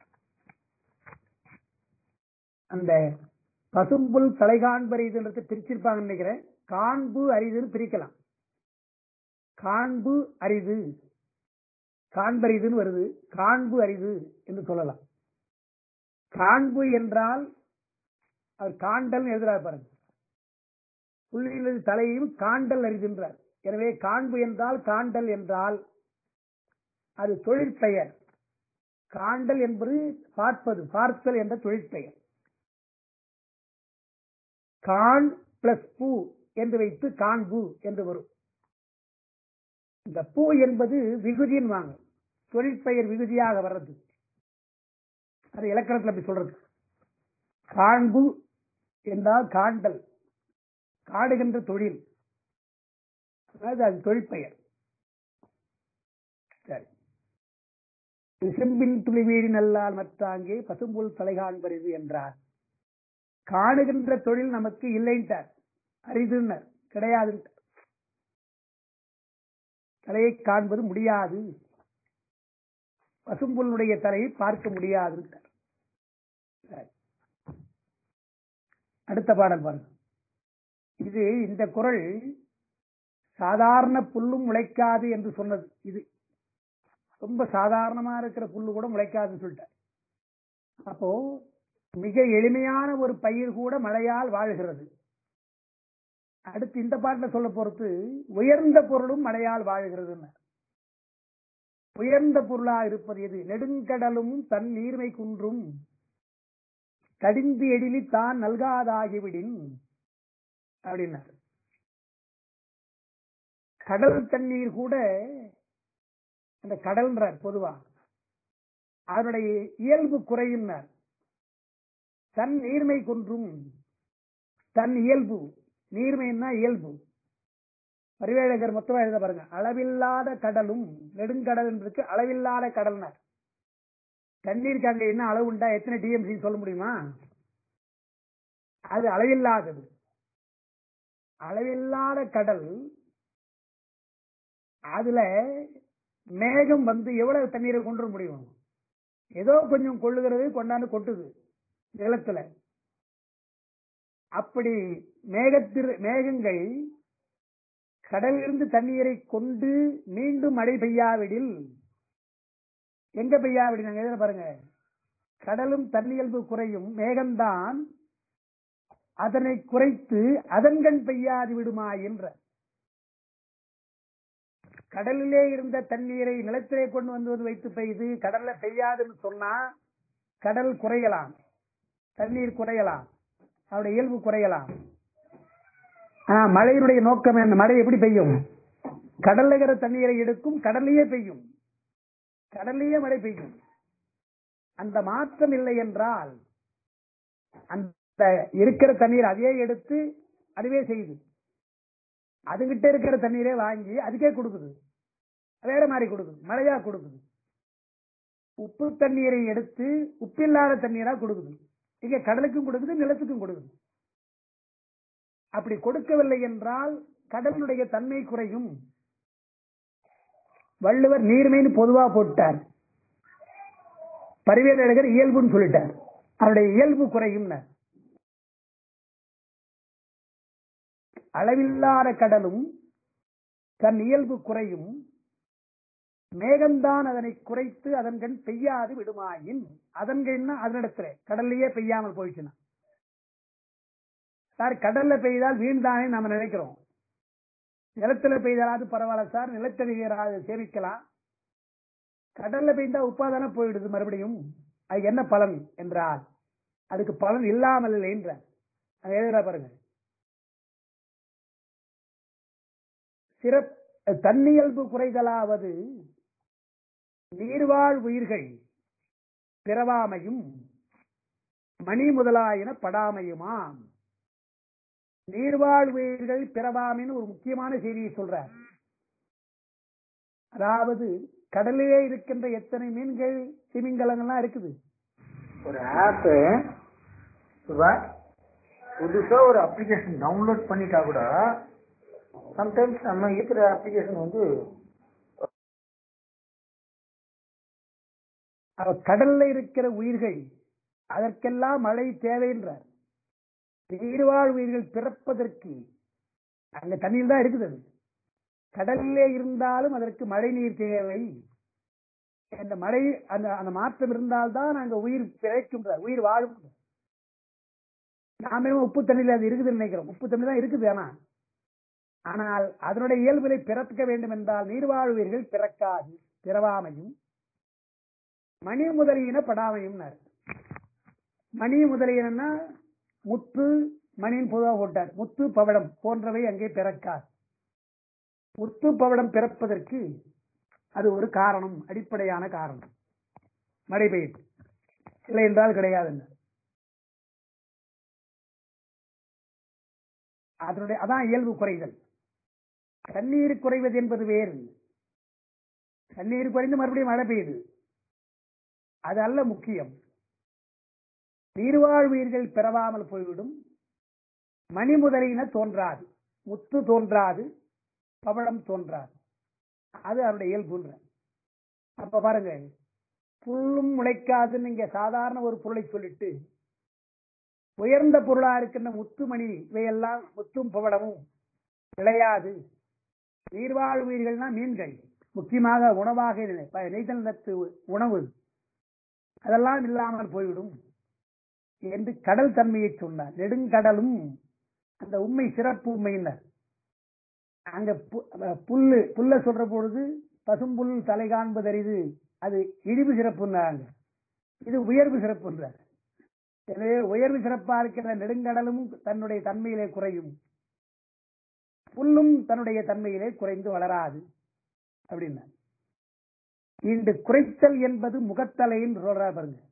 அந்த பசும்புல் தலைகான் பரிதுன்றது பிரிச்சிருப்பாங்கன்னு நினைக்கிறேன் காண்பு அரிதுன்னு பிரிக்கலாம் காண்பு அரிது காண்பரிதுன்னு வருது காண்பு அரிது என்று சொல்லலாம் காண்பு என்றால் அவர் காண்டல் எழுதுறார் பாருங்க புள்ளியிலிருந்து தலையும் காண்டல் அரிதுன்றார் எனவே காண்பு என்றால் காண்டல் என்றால் அது தொழிற்பெயர் காண்டல் என்பது பார்ப்பது பார்த்தல் என்ற தொழிற்பெயர் கான் பிளஸ் பூ என்று வைத்து காண்பு என்று வரும் இந்த பூ என்பது விகுதியின் வாங்க தொழிற்பெயர் விகுதியாக வர்றது அது இலக்கணத்தில் அப்படி சொல்றது காண்பு என்றால் காண்டல் காடுகின்ற தொழில் அதாவது அது தொழிற்பெயர் சரி செம்பின் துளி வீடு நல்லால் மற்றாங்கே பசும்புல் தலைகான் பரிது என்றார் காணுகின்ற தொழில் நமக்கு இல்லைன்ட்டார் அரிதுன்னர் கிடையாது தலையை காண்பது முடியாது பசும்புல்லுடைய தலையை பார்க்க முடியாது அடுத்த பாடல் பாருங்க இது இந்த குரல் சாதாரண புல்லும் முளைக்காது என்று சொன்னது இது ரொம்ப சாதாரணமா இருக்கிற புல்லு கூட முளைக்காதுன்னு சொல்லிட்டார் அப்போ மிக எளிமையான ஒரு பயிர் கூட மழையால் வாழ்கிறது அடுத்து இந்த பாட்டில் சொல்ல பொறுத்து உயர்ந்த பொருளும் மழையால் வாழ்கிறது உயர்ந்த பொருளா இருப்பது எது நெடுங்கடலும் தன் நீர்மை குன்றும் கடிந்து எழிலி தான் நல்காதாகிவிடின் அப்படின்னார் கடல் தண்ணீர் கூட அந்த கடல்ன்றார் பொதுவா அதனுடைய இயல்பு குறையினார் தன் நீர்மை கொன்றும் தன் இயல்பு நீர்மைன்னா இயல்பு பரிவேழகர் மொத்தமா எழுத பாருங்க அளவில்லாத கடலும் நெடுங்கடல் என்பதுக்கு அளவில்லாத கடல்னார் தண்ணீருக்கு அங்க என்ன அளவு உண்டா எத்தனை டிஎம்சி சொல்ல முடியுமா அது அளவில்லாதது அளவில்லாத கடல் அதுல மேகம் வந்து எவ்வளவு தண்ணீரை கொண்டு வர முடியும் ஏதோ கொஞ்சம் கொள்ளுகிறது கொண்டாந்து கொட்டுது நிலத்துல அப்படி மேகத்திரு மேகங்கள் கடலிலிருந்து தண்ணீரை கொண்டு மீண்டும் மழை பெய்யாவிடில் எங்க பெய்யாவிடில் நாங்க எதிர பாருங்க கடலும் தன்னியல்பு குறையும் மேகம்தான் அதனை குறைத்து அதன்கண் பெய்யாது விடுமா என்ற கடலிலே இருந்த தண்ணீரை நிலத்திலே கொண்டு வந்து வந்து வைத்து பெய்து கடல்ல பெய்யாதுன்னு சொன்னா கடல் குறையலாம் தண்ணீர் குறையலாம் அவருடைய இயல்பு குறையலாம் ஆனா மழையினுடைய நோக்கம் என்ன மழை எப்படி பெய்யும் கடல்ல இருக்கிற தண்ணீரை எடுக்கும் கடல்லையே பெய்யும் கடல்லையே மழை பெய்யும் அந்த மாற்றம் இல்லை என்றால் அந்த இருக்கிற தண்ணீர் அதையே எடுத்து அதுவே செய்யுது அதுகிட்ட இருக்கிற தண்ணீரே வாங்கி அதுக்கே கொடுக்குது வேற மாதிரி கொடுக்குது மழையா கொடுக்குது உப்பு தண்ணீரை எடுத்து உப்பில்லாத தண்ணீரா கொடுக்குது இங்க கடலுக்கும் கொடுக்குது நிலத்துக்கும் கொடுக்குது அப்படி கொடுக்கவில்லை என்றால் கடலுடைய தன்மை குறையும் வள்ளுவர் நீர்மைன்னு பொதுவா போட்டார் பரிவேலழகர் இயல்புன்னு சொல்லிட்டார் அவருடைய இயல்பு குறையும் அளவில்லாத கடலும் தன் இயல்பு குறையும் மேகம்தான் அதனை குறைத்து அதன் கண் பெய்யாது விடுமாயின் அதன் கண்ணா அதனிடத்துல கடல்லையே பெய்யாமல் போயிடுச்சுன்னா சார் கடல்ல பெய்தால் வீண்தானே நாம நினைக்கிறோம் நிலத்துல பெய்தாலாவது பரவாயில்ல சார் நிலத்தடி சேமிக்கலாம் கடல்ல பெய்தா உப்பாதானே போயிடுது மறுபடியும் அது என்ன பலன் என்றால் அதுக்கு பலன் இல்லாமல் இல்லை என்ற எழுதுறா பாருங்க சிறப் தன்னியல்பு குறைதலாவது நீர்வாழ் உயிர்கள் பிறவாமையும் மணி முதலாயின படாமையுமாம் நீர்வாழ் உயிர்கள் பிறவாமின்னு ஒரு முக்கியமான செய்தியை சொல்றார் அதாவது கடலிலே இருக்கின்ற எத்தனை மீன்கள் திமிங்கலங்கள்லாம் இருக்குது ஒரு ஆப் புதுசா ஒரு அப்ளிகேஷன் டவுன்லோட் பண்ணிட்டா கூட சம்டைம்ஸ் நம்ம இருக்கிற அப்ளிகேஷன் வந்து அவ கடல்ல இருக்கிற உயிர்கள் அதற்கெல்லாம் மழை தேவைன்றார் நீர்வாழ் உயிர்கள் பிறப்பதற்கு அங்க தண்ணீர் தான் இருக்குது அது கடலிலே இருந்தாலும் அதற்கு மழை நீர் தேவை அந்த மழை அந்த அந்த மாற்றம் இருந்தால்தான் அங்க உயிர் பிழைக்கின்றார் உயிர் வாழும் நாமே உப்பு தண்ணியில அது இருக்குதுன்னு நினைக்கிறோம் உப்பு தண்ணி தான் இருக்குது ஆனா ஆனால் அதனுடைய இயல்பிலை பிறக்க வேண்டும் என்றால் நீர்வாழ் உயிர்கள் பிறக்காது பிறவாமையும் மணி முதலியின படாமையும் மணி முதலியனா முத்து மணியின் பொதுவாக போட்டார் முத்து பவடம் போன்றவை அங்கே பிறக்காது முத்து பவடம் பிறப்பதற்கு அது ஒரு காரணம் அடிப்படையான காரணம் மழை பெய்யுது இல்லை என்றால் கிடையாது அதனுடைய அதான் இயல்பு குறைதல் தண்ணீர் குறைவது என்பது வேறு தண்ணீர் குறைந்து மறுபடியும் மழை பெய்யுது அது அல்ல முக்கியம் நீர்வாழ்வீர்கள் பிறவாமல் போய்விடும் மணி முதலின தோன்றாது முத்து தோன்றாது பவளம் தோன்றாது அது அவருடைய இயல்புன்ற அப்ப பாருங்க புல்லும் முளைக்காதுன்னு இங்க சாதாரண ஒரு பொருளை சொல்லிட்டு உயர்ந்த பொருளா இருக்கின்ற முத்துமணி இவையெல்லாம் முத்தும் பவளமும் விளையாது நீர்வாழ் உயிர்கள்னா மீன்கள் முக்கியமாக உணவாக நெய்தல் நத்து உணவு அதெல்லாம் இல்லாமல் போய்விடும் என்று கடல் தன்மையை சொன்னார் நெடுங்கடலும் அந்த உண்மை சிறப்பு உண்மையினர் அங்க புல்லு புல்ல சொல்ற பொழுது பசும்புல் தலை காண்பதறிது அது இழிவு சிறப்புன்னாங்க இது உயர்வு சிறப்புன்றார் எனவே உயர்வு சிறப்பா இருக்கிற நெடுங்கடலும் தன்னுடைய தன்மையிலே குறையும் புல்லும் தன்னுடைய தன்மையிலே குறைந்து வளராது அப்படின்னா இன்று குறைத்தல் என்பது முகத்தலைன்னு சொல்றா பாருங்க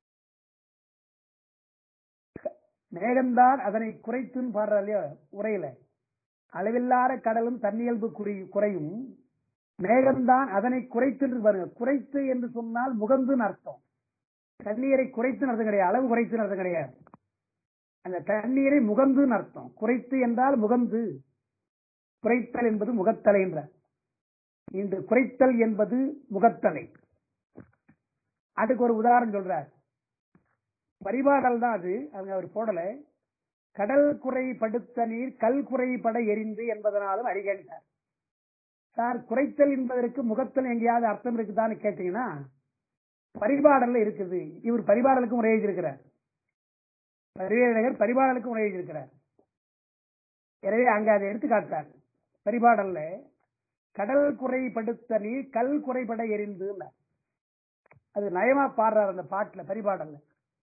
மேகம்தான் அதனை குறைத்துன்னு பாடுற இல்லையா உரையில அளவில்லாத கடலும் தன்னியல்பு குறையும் மேகம்தான் அதனை குறைத்து பாருங்க குறைத்து என்று சொன்னால் முகந்துன்னு அர்த்தம் தண்ணீரை குறைத்து அர்த்தம் கிடையாது அளவு குறைத்து அர்த்தம் கிடையாது அந்த தண்ணீரை முகந்துன்னு அர்த்தம் குறைத்து என்றால் முகந்து குறைத்தல் என்பது முகத்தலை என்ற இன்று குறைத்தல் என்பது முகத்தலை அதுக்கு ஒரு உதாரணம் சொல்றார் பரிபாடல் தான் அது அவங்க அவர் போடல கடல் குறைபடுத்த நீர் கல் குறைபட எரிந்து என்பதனாலும் அறிகின்றார் சார் குறைத்தல் என்பதற்கு முகத்தல் எங்கேயாவது அர்த்தம் இருக்குதான்னு கேட்டீங்கன்னா பரிபாடல்ல இருக்குது இவர் பரிபாடலுக்கும் உரை எழுதியிருக்கிறார் பரிவேலகர் பரிபாடலுக்கும் உரை எழுதியிருக்கிறார் எனவே அங்க அதை எடுத்து காட்டார் பரிபாடல்ல கடல் குறைபடுத்த நீர் கல் குறைபட எரிந்து அது நயமா பாடுறார் அந்த பாட்டுல பரிபாடல்ல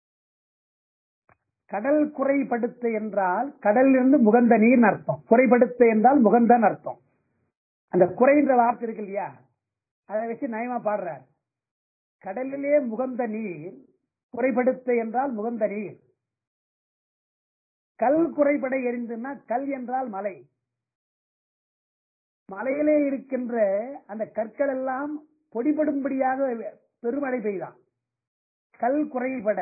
கடல் குறைபடுத்த என்றால் கடலிலிருந்து முகந்த நீர் அர்த்தம் குறைபடுத்த என்றால் முகந்தன் அர்த்தம் அந்த குறைன்ற வார்த்தை இருக்கு இல்லையா அதை வச்சு நயமா பாடுறார் கடலிலே முகந்த நீர் குறைபடுத்த என்றால் முகந்த நீர் கல் குறைபட எரிந்துன்னா கல் என்றால் மலை மலையிலே இருக்கின்ற அந்த கற்கள் எல்லாம் பொடிபடும்படியாக பெருமழை பெய்தான் கல் குறைபட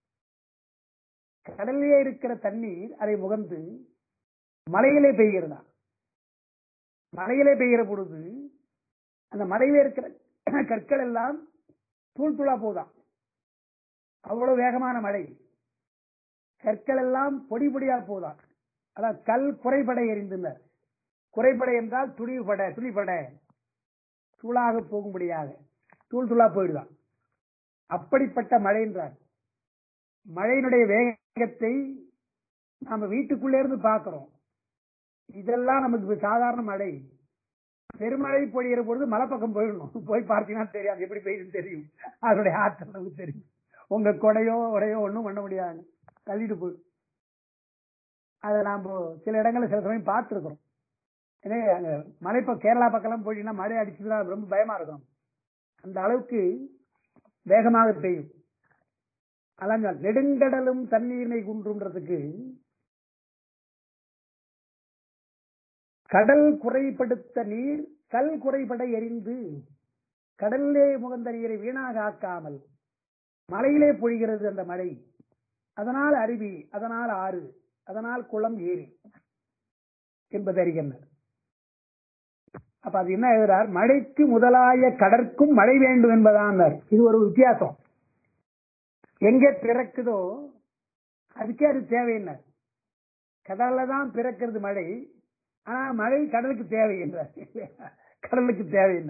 கடலிலே இருக்கிற தண்ணீர் அதை முகந்து மலையிலே பெய்கிறதா மலையிலே பெய்கிற பொழுது அந்த மலையிலே இருக்கிற கற்கள் எல்லாம் தூள் தூளா போதாம் அவ்வளவு வேகமான மழை கற்கள் எல்லாம் பொடி பொடியா போதாம் அதான் கல் குறைபட எரிந்தனர் குறைபட என்றால் துணிவுபட துணிபட தூளாக போகும்படியாக தூள் தூளா போயிடுதான் அப்படிப்பட்ட மழை என்றார் மழையினுடைய வேகத்தை நாம வீட்டுக்குள்ளே இருந்து பார்க்கிறோம் இதெல்லாம் நமக்கு சாதாரண மழை பெருமழை பொழிகிற பொழுது மலை பக்கம் போயிடணும் போய் பார்த்தீங்கன்னா தெரியாது எப்படி பெய்யுதுன்னு தெரியும் அதனுடைய ஆற்றல் நமக்கு தெரியும் உங்க கொடையோ உடையோ ஒன்றும் பண்ண முடியாது தள்ளிட்டு போயிடும் அதை நாம் சில இடங்களில் சில சமயம் பார்த்துருக்குறோம் ஏன்னா அங்க மலை பக்கம் கேரளா பக்கம்லாம் போயிட்டீங்கன்னா மழை அடிச்சுன்னா ரொம்ப பயமா இருக்கும் அந்த அளவுக்கு வேகமாக பெய்யும் அதான் சொல், நெடுங்கடலும் தண்ணீரினை குன்றுன்றதுக்கு கடல் குறைபடுத்த நீர் கல் குறைபட எரிந்து கடலிலே முகந்த நீரை வீணாக ஆக்காமல் மலையிலே பொழிகிறது அந்த மழை அதனால் அருவி அதனால் ஆறு அதனால் குளம் ஏரி என்பது அறிகின்றனர் அப்ப அது என்ன எழுதுறார் மழைக்கு முதலாய கடற்கும் மழை வேண்டும் என்பதான் இது ஒரு வித்தியாசம் எங்கே பிறக்குதோ அதுக்கே அது தேவையின்னர் கடல்ல தான் பிறக்கிறது மழை ஆனா மழை கடலுக்கு தேவை என்றார் கடலுக்கு தேவையில்லை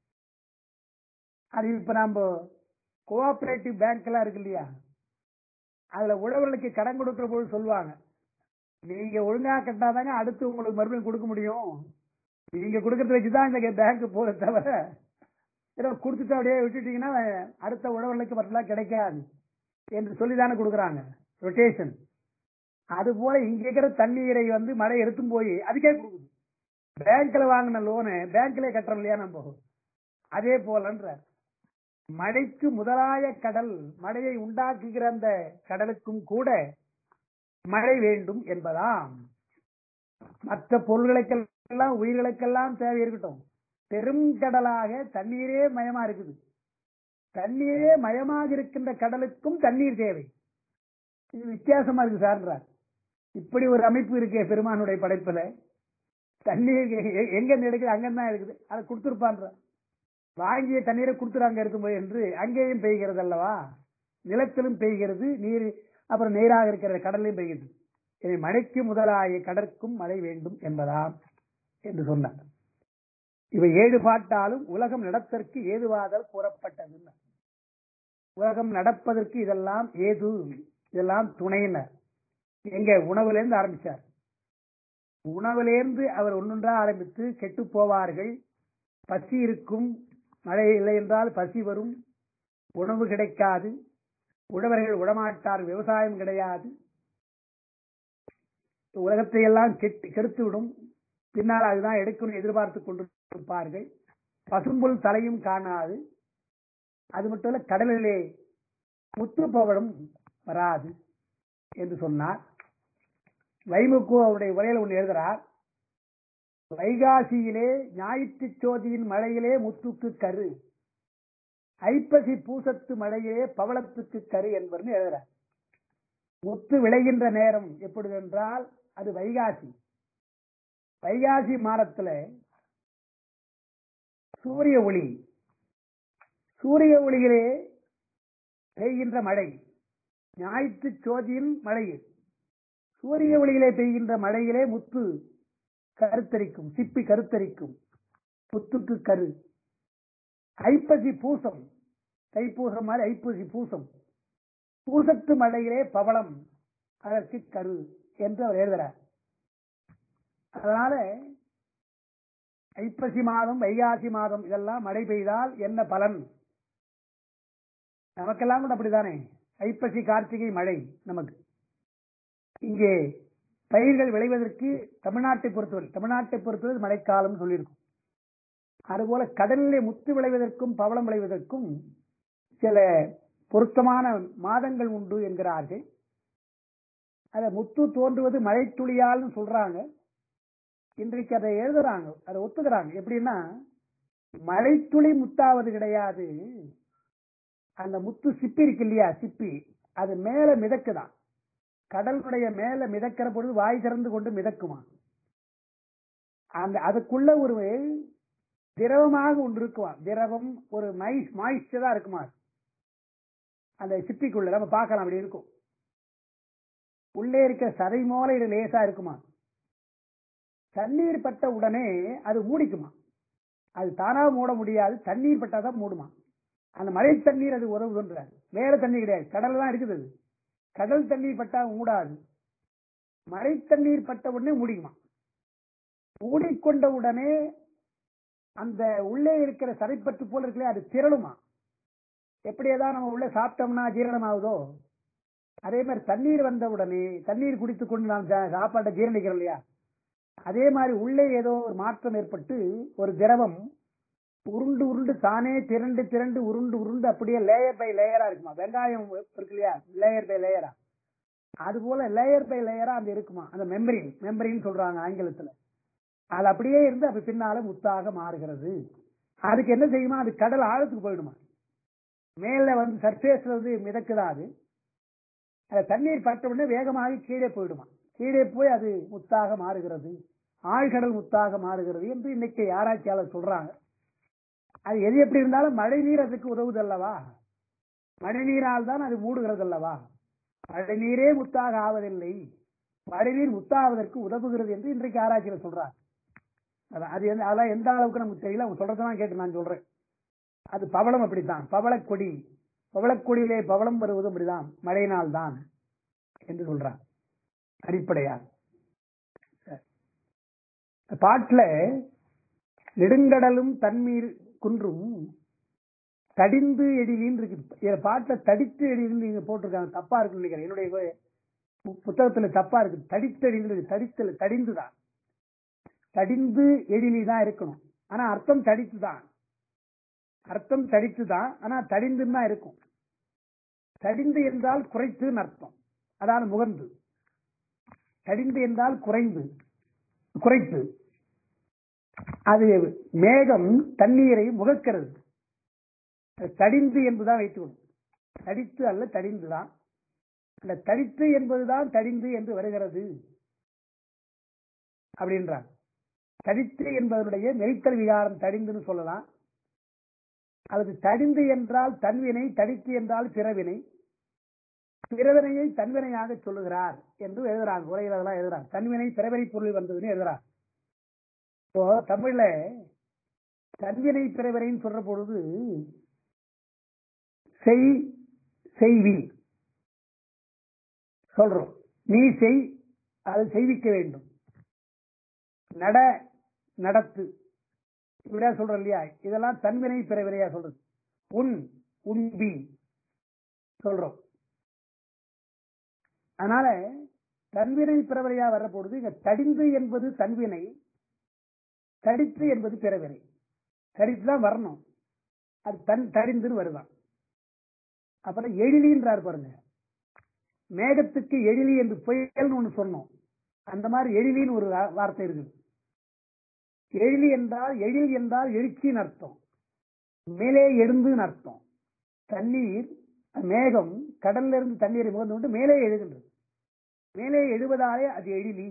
அது இப்ப நாம கோஆபரேட்டிவ் பேங்க் எல்லாம் இருக்கு இல்லையா அதுல உழவர்களுக்கு கடன் கொடுக்கிற போது சொல்லுவாங்க நீங்க ஒழுங்கா கட்டாதாங்க அடுத்து உங்களுக்கு மறுபடியும் கொடுக்க முடியும் நீங்க கொடுக்கறத வச்சுதான் இந்த பேங்க் போற தவிர ஏதோ கொடுத்துட்டு அப்படியே விட்டுட்டீங்கன்னா அடுத்த உழவர்களுக்கு மற்றெல்லாம் கிடைக்காது என்று சொல்லிதானே கொடுக்குறாங்க ரொட்டேஷன் அது போல இங்க இருக்கிற தண்ணீரை வந்து மழை எடுத்தும் போய் அதுக்கே கொடுக்குது பேங்க்ல வாங்கின லோனு பேங்க்ல கட்டுறோம் இல்லையா நம்ம அதே போலன்ற மழைக்கு முதலாய கடல் மழையை உண்டாக்குகிற அந்த கடலுக்கும் கூட மழை வேண்டும் என்பதாம் மற்ற பொருள்களுக்கெல்லாம் உயிர்களுக்கெல்லாம் தேவை இருக்கட்டும் பெரும் கடலாக தண்ணீரே மயமா இருக்குது தண்ணீரே மயமாக இருக்கின்ற கடலுக்கும் தண்ணீர் தேவை இது வித்தியாசமா இருக்கு சார்ன்றார் இப்படி ஒரு அமைப்பு இருக்கே பெருமானுடைய படைப்புல தண்ணீர் எ- எங்க இருந்து எடுக்குது அங்க தான் இருக்குது அதை கொடுத்துருப்பான்ற வாங்கிய தண்ணீரை கொடுத்துரு அங்க இருக்கும்போது என்று அங்கேயும் பெய்கிறது அல்லவா நிலத்திலும் பெய்கிறது நீர் அப்புறம் நீராக இருக்கிற கடலையும் பெய்கிறது இதை மழைக்கு முதலாய கடற்கும் மழை வேண்டும் என்பதாம் என்று சொன்னார் இவை ஏழு பாட்டாலும் உலகம் நடத்தற்கு ஏதுவாதல் கூறப்பட்டது உலகம் நடப்பதற்கு இதெல்லாம் ஏது இதெல்லாம் துணையினர் எங்க உணவுல இருந்து ஆரம்பிச்சார் உணவிலிருந்து அவர் ஒன்னொன்றா ஆரம்பித்து கெட்டு போவார்கள் பசி இருக்கும் மழை இல்லை என்றால் பசி வரும் உணவு கிடைக்காது உழவர்கள் உடமாட்டார் விவசாயம் கிடையாது உலகத்தை எல்லாம் கெட்டு கெடுத்து விடும் பின்னால் அதுதான் எடுக்கணும் எதிர்பார்த்து கொண்டிருப்பார்கள் பசும்புல் தலையும் காணாது அது மட்டும் இல்ல கடலிலே முத்துப்பவளும் வராது என்று சொன்னார் வைமுக்கு அவருடைய உரையில ஒன்று எழுதுறார் வைகாசியிலே ஞாயிற்று சோதியின் மழையிலே முத்துக்கு கரு ஐப்பசி பூசத்து மழையிலே பவளத்துக்கு கரு என்பர்னு எழுதுறார் முத்து விளைகின்ற நேரம் எப்பொழுது என்றால் அது வைகாசி வைகாசி மாதத்துல சூரிய ஒளி சூரிய ஒளியிலே பெய்கின்ற மழை ஞாயிற்று சோதியின் மழை சூரிய ஒளியிலே பெய்கின்ற மழையிலே முத்து கருத்தரிக்கும் சிப்பி கருத்தரிக்கும் முத்துக்கு கரு ஐப்பசி பூசம் தைப்பூசம் மாதிரி ஐப்பசி பூசம் பூசத்து மழையிலே பவளம் அதற்கு கரு என்று அவர் எழுதுறார் அதனால ஐப்பசி மாதம் வைகாசி மாதம் இதெல்லாம் மழை பெய்தால் என்ன பலன் நமக்கெல்லாம் கூட அப்படித்தானே ஐப்பசி கார்த்திகை மழை நமக்கு இங்கே பயிர்கள் விளைவதற்கு தமிழ்நாட்டை பொறுத்தவரை தமிழ்நாட்டை பொறுத்தவரை மழைக்காலம் சொல்லியிருக்கும் அதுபோல கடலிலே முத்து விளைவதற்கும் பவளம் விளைவதற்கும் சில பொருத்தமான மாதங்கள் உண்டு என்கிறார்கள் அத முத்து தோன்றுவது மழைத்துளியால்னு சொல்றாங்க இன்றைக்கு அதை எழுதுறாங்க அதை ஒத்துக்கிறாங்க எப்படின்னா மழைத்துளி முத்தாவது கிடையாது அந்த முத்து சிப்பி இருக்கு இல்லையா சிப்பி அது மேல மிதக்குதான் கடலுடைய மேல மிதக்கிற பொழுது வாய் திறந்து கொண்டு மிதக்குமா அந்த அதுக்குள்ள ஒரு திரவமாக ஒன்று இருக்குமா திரவம் ஒரு மைஸ் மாய்ஸ்டரா இருக்குமா அந்த சிப்பிக்குள்ள நம்ம பார்க்கலாம் அப்படி இருக்கும் உள்ளே இருக்க சதை மோல இது லேசா இருக்குமா தண்ணீர் பட்ட உடனே அது மூடிக்குமா அது தானா மூட முடியாது தண்ணீர் பட்டாதான் மூடுமா அந்த மழை தண்ணீர் அது உதவுகின்றார் வேற தண்ணி கிடையாது கடல் தான் இருக்குது அது. கடல் தண்ணீர் பட்டா மூடாது மழை தண்ணீர் பட்ட உடனே மூடிக்குமா மூடிக்கொண்ட உடனே அந்த உள்ளே இருக்கிற சதைப்பற்று போல இருக்குல்ல அது திரளுமா எப்படி ஏதாவது நம்ம உள்ள சாப்பிட்டோம்னா ஜீரணம் ஆகுதோ அதே மாதிரி தண்ணீர் வந்த உடனே தண்ணீர் குடித்துக் கொண்டு நாம் சா- சாப்பாட்டை ஜீரணிக்கிறோம் இல்லையா அதே மாதிரி உள்ளே ஏதோ ஒரு மாற்றம் ஏற்பட்டு ஒரு திரவம் உருண்டு உருண்டு தானே திரண்டு திரண்டு உருண்டு உருண்டு அப்படியே லேயர் பை லேயரா இருக்குமா வெங்காயம் இருக்கு இல்லையா லேயர் பை லேயரா அது போல லேயர் பை லேயரா அந்த இருக்குமா அந்த மெம்பரின் மெம்பரின் சொல்றாங்க ஆங்கிலத்துல அது அப்படியே இருந்து அது பின்னால முத்தாக மாறுகிறது அதுக்கு என்ன செய்யுமா அது கடல் ஆழத்துக்கு போயிடுமா மேல வந்து சர்ஃபேஸ்ல வந்து மிதக்குதா அது அந்த தண்ணீர் பட்ட உடனே வேகமாக கீழே போயிடுமா கீழே போய் அது முத்தாக மாறுகிறது ஆழ்கடல் முத்தாக மாறுகிறது என்று இன்னைக்கு ஆராய்ச்சியாளர் சொல்றாங்க அது எது எப்படி இருந்தாலும் மழை நீர் அதுக்கு உதவுது அல்லவா மழை நீரால் தான் அது மூடுகிறது அல்லவா மழை நீரே முத்தாக ஆவதில்லை மழை நீர் முத்தாவதற்கு உதவுகிறது என்று இன்றைக்கு ஆராய்ச்சியில சொல்றாங்க அதான் அது எந்த- அதெல்லாம் எந்த அளவுக்கு நமக்கு தெரியல அவங்க சொல்றதெல்லாம் கேட்டு நான் சொல்றேன் அது பவளம் அப்படித்தான் பவளக்கொடி பவளக்கொடியிலே பவளம் வருவதும் அப்படிதான் மழையினால் தான் என்று சொல்றாங்க அடிப்படையா சரி. பாட்டுல நெடுங்கடலும் தண்ணீர் குன்றும் தடிந்து எழிலின்னு இருக்கு இதுல பாட்டுல தடித்து எழிலின்னு நீங்க போட்டிருக்காங்க தப்பா இருக்குன்னு நினைக்கிறேன் என்னுடைய பு- புத்தகத்துல தப்பா இருக்கு தடித்து எழில் இருக்கு தடித்தல் தடிந்துதான் தடிந்து எழிலி தான் இருக்கணும் ஆனா அர்த்தம் தடித்து தான் அர்த்தம் தடித்து தான் ஆனா தடிந்துன்னு தான் இருக்கும் தடிந்து என்றால் குறைத்துன்னு அர்த்தம் அதாவது முகந்து தடிந்து என்றால் குறைந்து குறைத்து அது மேகம் தண்ணீரை முகக்கிறது அது தடிந்து என்பதுதான் வைத்துக்கணும் தடித்து அல்ல தடிந்துதான் அந்த தடித்து என்பதுதான் தடிந்து என்று வருகிறது அப்படின்றாங்க தடித்து என்பதனுடைய மெய்த்தல் விகாரம் தடிந்துன்னு சொல்லலாம் அல்லது தடிந்து என்றால் தன்வினை தடித்து என்றால் பிறவினை பிறவினையை தன்வினையாக சொல்லுகிறார் என்று எழுதுறாங்க உரையில் அதெல்லாம் எழுதுறாங்க தன்வினை பிறவினை பொருள் வந்ததுன்னு எழுதுறாங்க இப்போ தமிழ்ல தன்வினை பிறவினைன்னு சொல்ற பொழுது செய் செய்வி சொல்றோம் நீ செய் அதை செய்விக்க வேண்டும் நட நடத்து இப்படியா சொல்றோம் இல்லையா இதெல்லாம் தன்வினை பிறவினையா சொல்றது உன் உண்பி சொல்றோம் அதனால தன்வினை பிறவினையா வர்ற பொழுது இங்க தடிந்து என்பது தன்வினை தடித்து என்பது பிறவினை தடித்து தான் வரணும் அது தன் தடிந்துன்னு வருதான் அப்புறம் எழிலின்றார் பாருங்க மேகத்துக்கு எழிலி என்று புயல்னு ஒண்ணு சொன்னோம் அந்த மாதிரி எழிலின்னு ஒரு வா- வார்த்தை இருக்குது எழிலி என்றால் எழில் என்றால் எழுச்சின்னு அர்த்தம் மேலே எழுந்துன்னு அர்த்தம் தண்ணீர் மேகம் கடல்ல இருந்து தண்ணீரை முகந்து கொண்டு மேலே எழுகின்றது மேலே எழுவதாலே அது எழிலி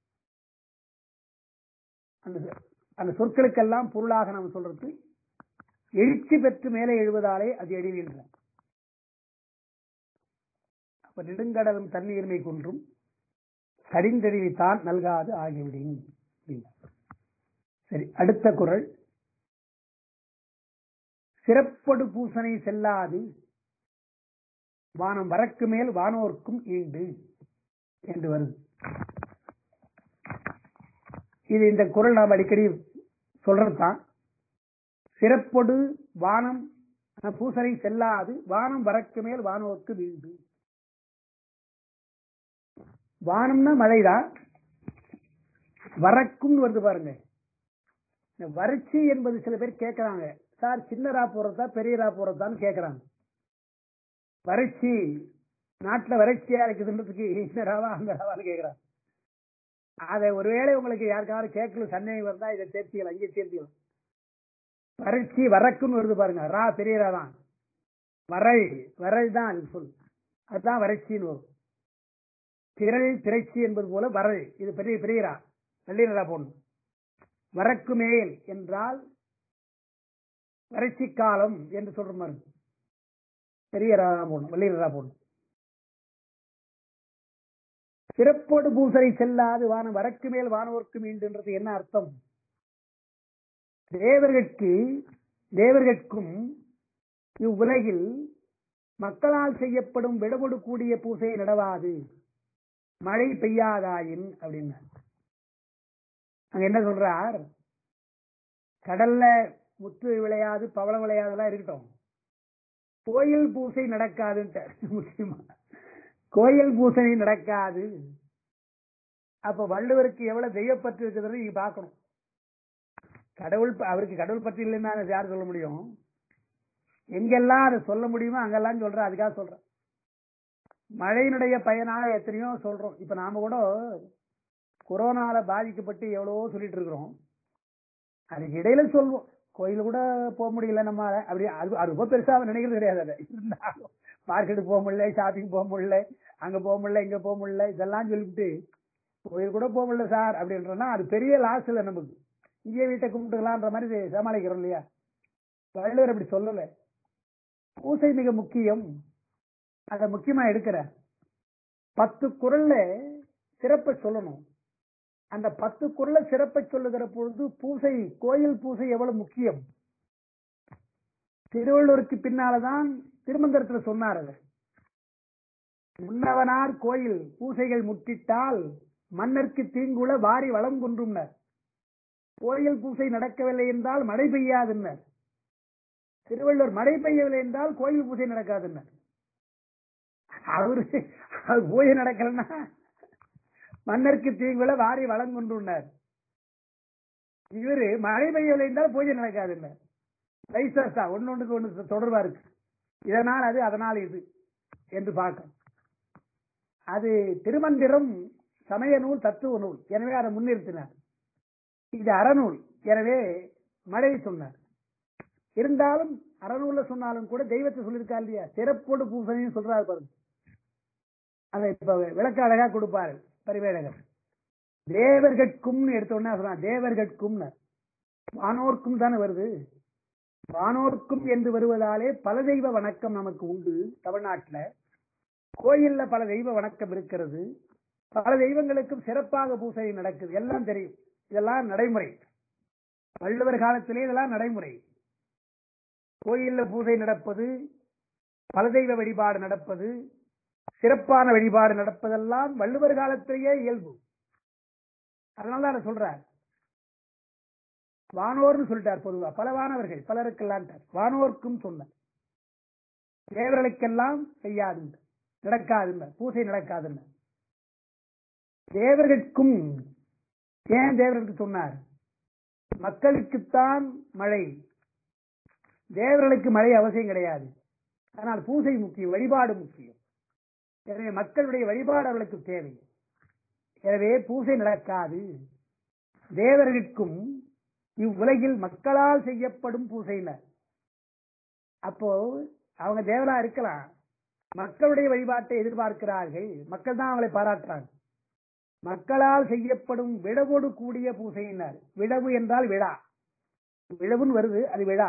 அந்த அந்த சொற்களுக்கெல்லாம் பொருளாக நாம் சொல்றது எழுச்சி பெற்று மேலே எழுவதாலே அது எழில் என்ற அப்ப நெடுங்கடலும் தண்ணீர்மை கொன்றும் கடிந்தெழிவி தான் நல்காது ஆகிவிடும் அப்படின்னா. சரி அடுத்த குறள் சிறப்படு பூசனை செல்லாது வானம் வரக்கு மேல் வானோர்க்கும் ஈண்டு என்று வருது இது இந்த குறள் நாம் அடிக்கடி சொல்றதுதான் சிறப்பொடு வானம் அஹ், பூசனை செல்லாது வானம் வரக்கு மேல் வானோர்க்கு வீண்டு வானம்னா மழைதான் வரக்கும் வருது பாருங்க இந்த வறட்சி என்பது சில பேர் கேட்கறாங்க சார் சின்ன ரா போறதா பெரிய ரா போறதான்னு கேட்கறாங்க வறட்சி நாட்டுல வறட்சியா இருக்குதுன்றதுக்கு இந்த ரவா அந்த ரவான்னு கேக்குறான் அதை ஒருவேளை உங்களுக்கு யாருக்காவது கேட்கல சந்தேகம் வந்தா இதை சேர்த்திக்கலாம் இங்கே சேர்த்திக்கலாம் வறட்சி வரக்குன்னு வருது பாருங்க ரா பெரிய ரா தான் வரை வரை தான் அது சொல் அதுதான் வறட்சின்னு வரும் திரள் திரைச்சி என்பது போல வரை இது பெரிய பெரிய ரா வெள்ளி ரா போடணும் வரக்கு மேல் என்றால் வறட்சி காலம் என்று சொல்ற மாதிரி பெரிய ரா போடணும் வெள்ளி ரா போடணும் சிறப்போடு பூசரை செல்லாது வானம் வரக்கு மேல் வானோர்க்கு மீண்டுன்றது என்ன அர்த்தம் தேவர்களுக்கு தேவர்களுக்கும் இவ்வுலகில் மக்களால் செய்யப்படும் விடமுடு கூடிய பூசை நடவாது மழை பெய்யாதாயின் அப்படின்னா அங்க என்ன சொல்றார் கடல்ல முத்து விளையாது பவளம் விளையாதெல்லாம் இருக்கட்டும் கோயில் பூசை நடக்காதுன்ட்டார் முக்கியமா கோயில் பூசை நடக்காது அப்ப வள்ளுவருக்கு எவ்வளவு தெய்வப்பற்று இருக்குதுன்னு நீங்க பார்க்கணும் கடவுள் ப- அவருக்கு கடவுள் பற்றி இல்லைன்னா அதை யார் சொல்ல முடியும் எங்கெல்லாம் அதை சொல்ல முடியுமோ அங்கெல்லாம் சொல்றேன் அதுக்காக சொல்றேன் மழையினுடைய பயனாக எத்தனையோ சொல்றோம் இப்ப நாம கூட கொரோனால பாதிக்கப்பட்டு எவ்வளவோ சொல்லிட்டு இருக்கிறோம் அதுக்கு இடையில சொல்வோம் கோயில் கூட போக முடியல நம்ம அப்படி அது அது ரொம்ப பெருசா நினைக்கிறது கிடையாது அதை இருந்தாலும் மார்க்கெட்டுக்கு போக முடியல ஷாப்பிங் போக முடியல அங்க போக முடியல இங்க போக முடியல இதெல்லாம் சொல்லிவிட்டு கோயில் கூட போக முடியல சார் அப்படின்றனா அது பெரிய லாஸ் இல்லை நமக்கு இங்கே வீட்டை கும்பிட்டுக்கலான்ற மாதிரி சமாளிக்கிறோம் இல்லையா வள்ளுவர் அப்படி சொல்லல பூசை மிக முக்கியம் அதை முக்கியமா எடுக்கிற பத்து குரல்ல சிறப்பை சொல்லணும் அந்த பத்து குரல்ல சிறப்பை சொல்லுகிற பொழுது பூசை கோயில் பூசை எவ்வளவு முக்கியம் திருவள்ளுவருக்கு பின்னாலதான் திருமந்திரத்துல சொன்னார் அதை முன்னவனார் கோயில் பூசைகள் முற்றிட்டால் மன்னர்க்கு தீங்குள வாரி வளம் குன்றும்னர் கோயில் பூசை நடக்கவில்லை என்றால் மழை பெய்யாதுன்னர் திருவள்ளுவர் மழை பெய்யவில்லை என்றால் கோயில் பூசை நடக்காதுன்னர் அவரு அது பூஜை நடக்கலன்னா மன்னருக்கு தீங்குல வாரி வளங்குன்றுனார் இவரு மழை பெய்யவில்லை என்றால் பூஜை நடக்காதுன்னார் ரைசர்ஸா ஒன்னொன்றுக்கு ஒன்று தொடர்பா இருக்கு இதனால் அது அதனால் இது என்று பார்க்க அது திருமந்திரம் சமய நூல் தத்துவ நூல் எனவே அதை முன்னிறுத்தினார் இது அறநூல் எனவே மழை சொன்னார் இருந்தாலும் அறநூல்ல சொன்னாலும் கூட தெய்வத்தை சொல்லியிருக்கா இல்லையா சிறப்போடு பூசணையும் சொல்றாரு பாருங்க அதை இப்ப விளக்க அழகா கொடுப்பாரு பரிவேடகர் தேவர்கட்கும் எடுத்தோன்னா சொல்றான் தேவர்கட்கும் வானோர்க்கும் தானே வருது வானோர்க்கும் என்று வருவதாலே பல தெய்வ வணக்கம் நமக்கு உண்டு தமிழ்நாட்டுல கோயில்ல பல தெய்வ வணக்கம் இருக்கிறது பல தெய்வங்களுக்கும் சிறப்பாக பூசை நடக்குது எல்லாம் தெரியும் இதெல்லாம் நடைமுறை வள்ளுவர் காலத்திலே இதெல்லாம் நடைமுறை கோயில்ல பூஜை நடப்பது பல தெய்வ வழிபாடு நடப்பது சிறப்பான வழிபாடு நடப்பதெல்லாம் வள்ளுவர் காலத்திலேயே இயல்பு அதனால தான் சொல்றார் வானோர்னு சொல்லிட்டார் பொதுவா பல வானவர்கள் பலருக்கெல்லாம் வானோர்க்கும் சொன்னார் தேவர்களுக்கெல்லாம் செய்யாது நடக்காதுன்ன பூசை நடக்காதுன்ன தேவர்களுக்கும் ஏன் தேவர்களுக்கு சொன்னார் மக்களுக்குத்தான் மழை தேவர்களுக்கு மழை அவசியம் கிடையாது ஆனால் பூசை முக்கியம் வழிபாடு முக்கியம் எனவே மக்களுடைய வழிபாடு அவர்களுக்கு தேவை எனவே பூசை நடக்காது தேவர்களுக்கும் இவ்வுலகில் மக்களால் செய்யப்படும் பூசையினர் அப்போ அவங்க தேவரா இருக்கலாம் மக்களுடைய வழிபாட்டை எதிர்பார்க்கிறார்கள் மக்கள் தான் அவங்களை பாராட்டுறாங்க மக்களால் செய்யப்படும் விடவோடு கூடிய பூசையினர் விடவு என்றால் விழா விழவுன்னு வருது அது விழா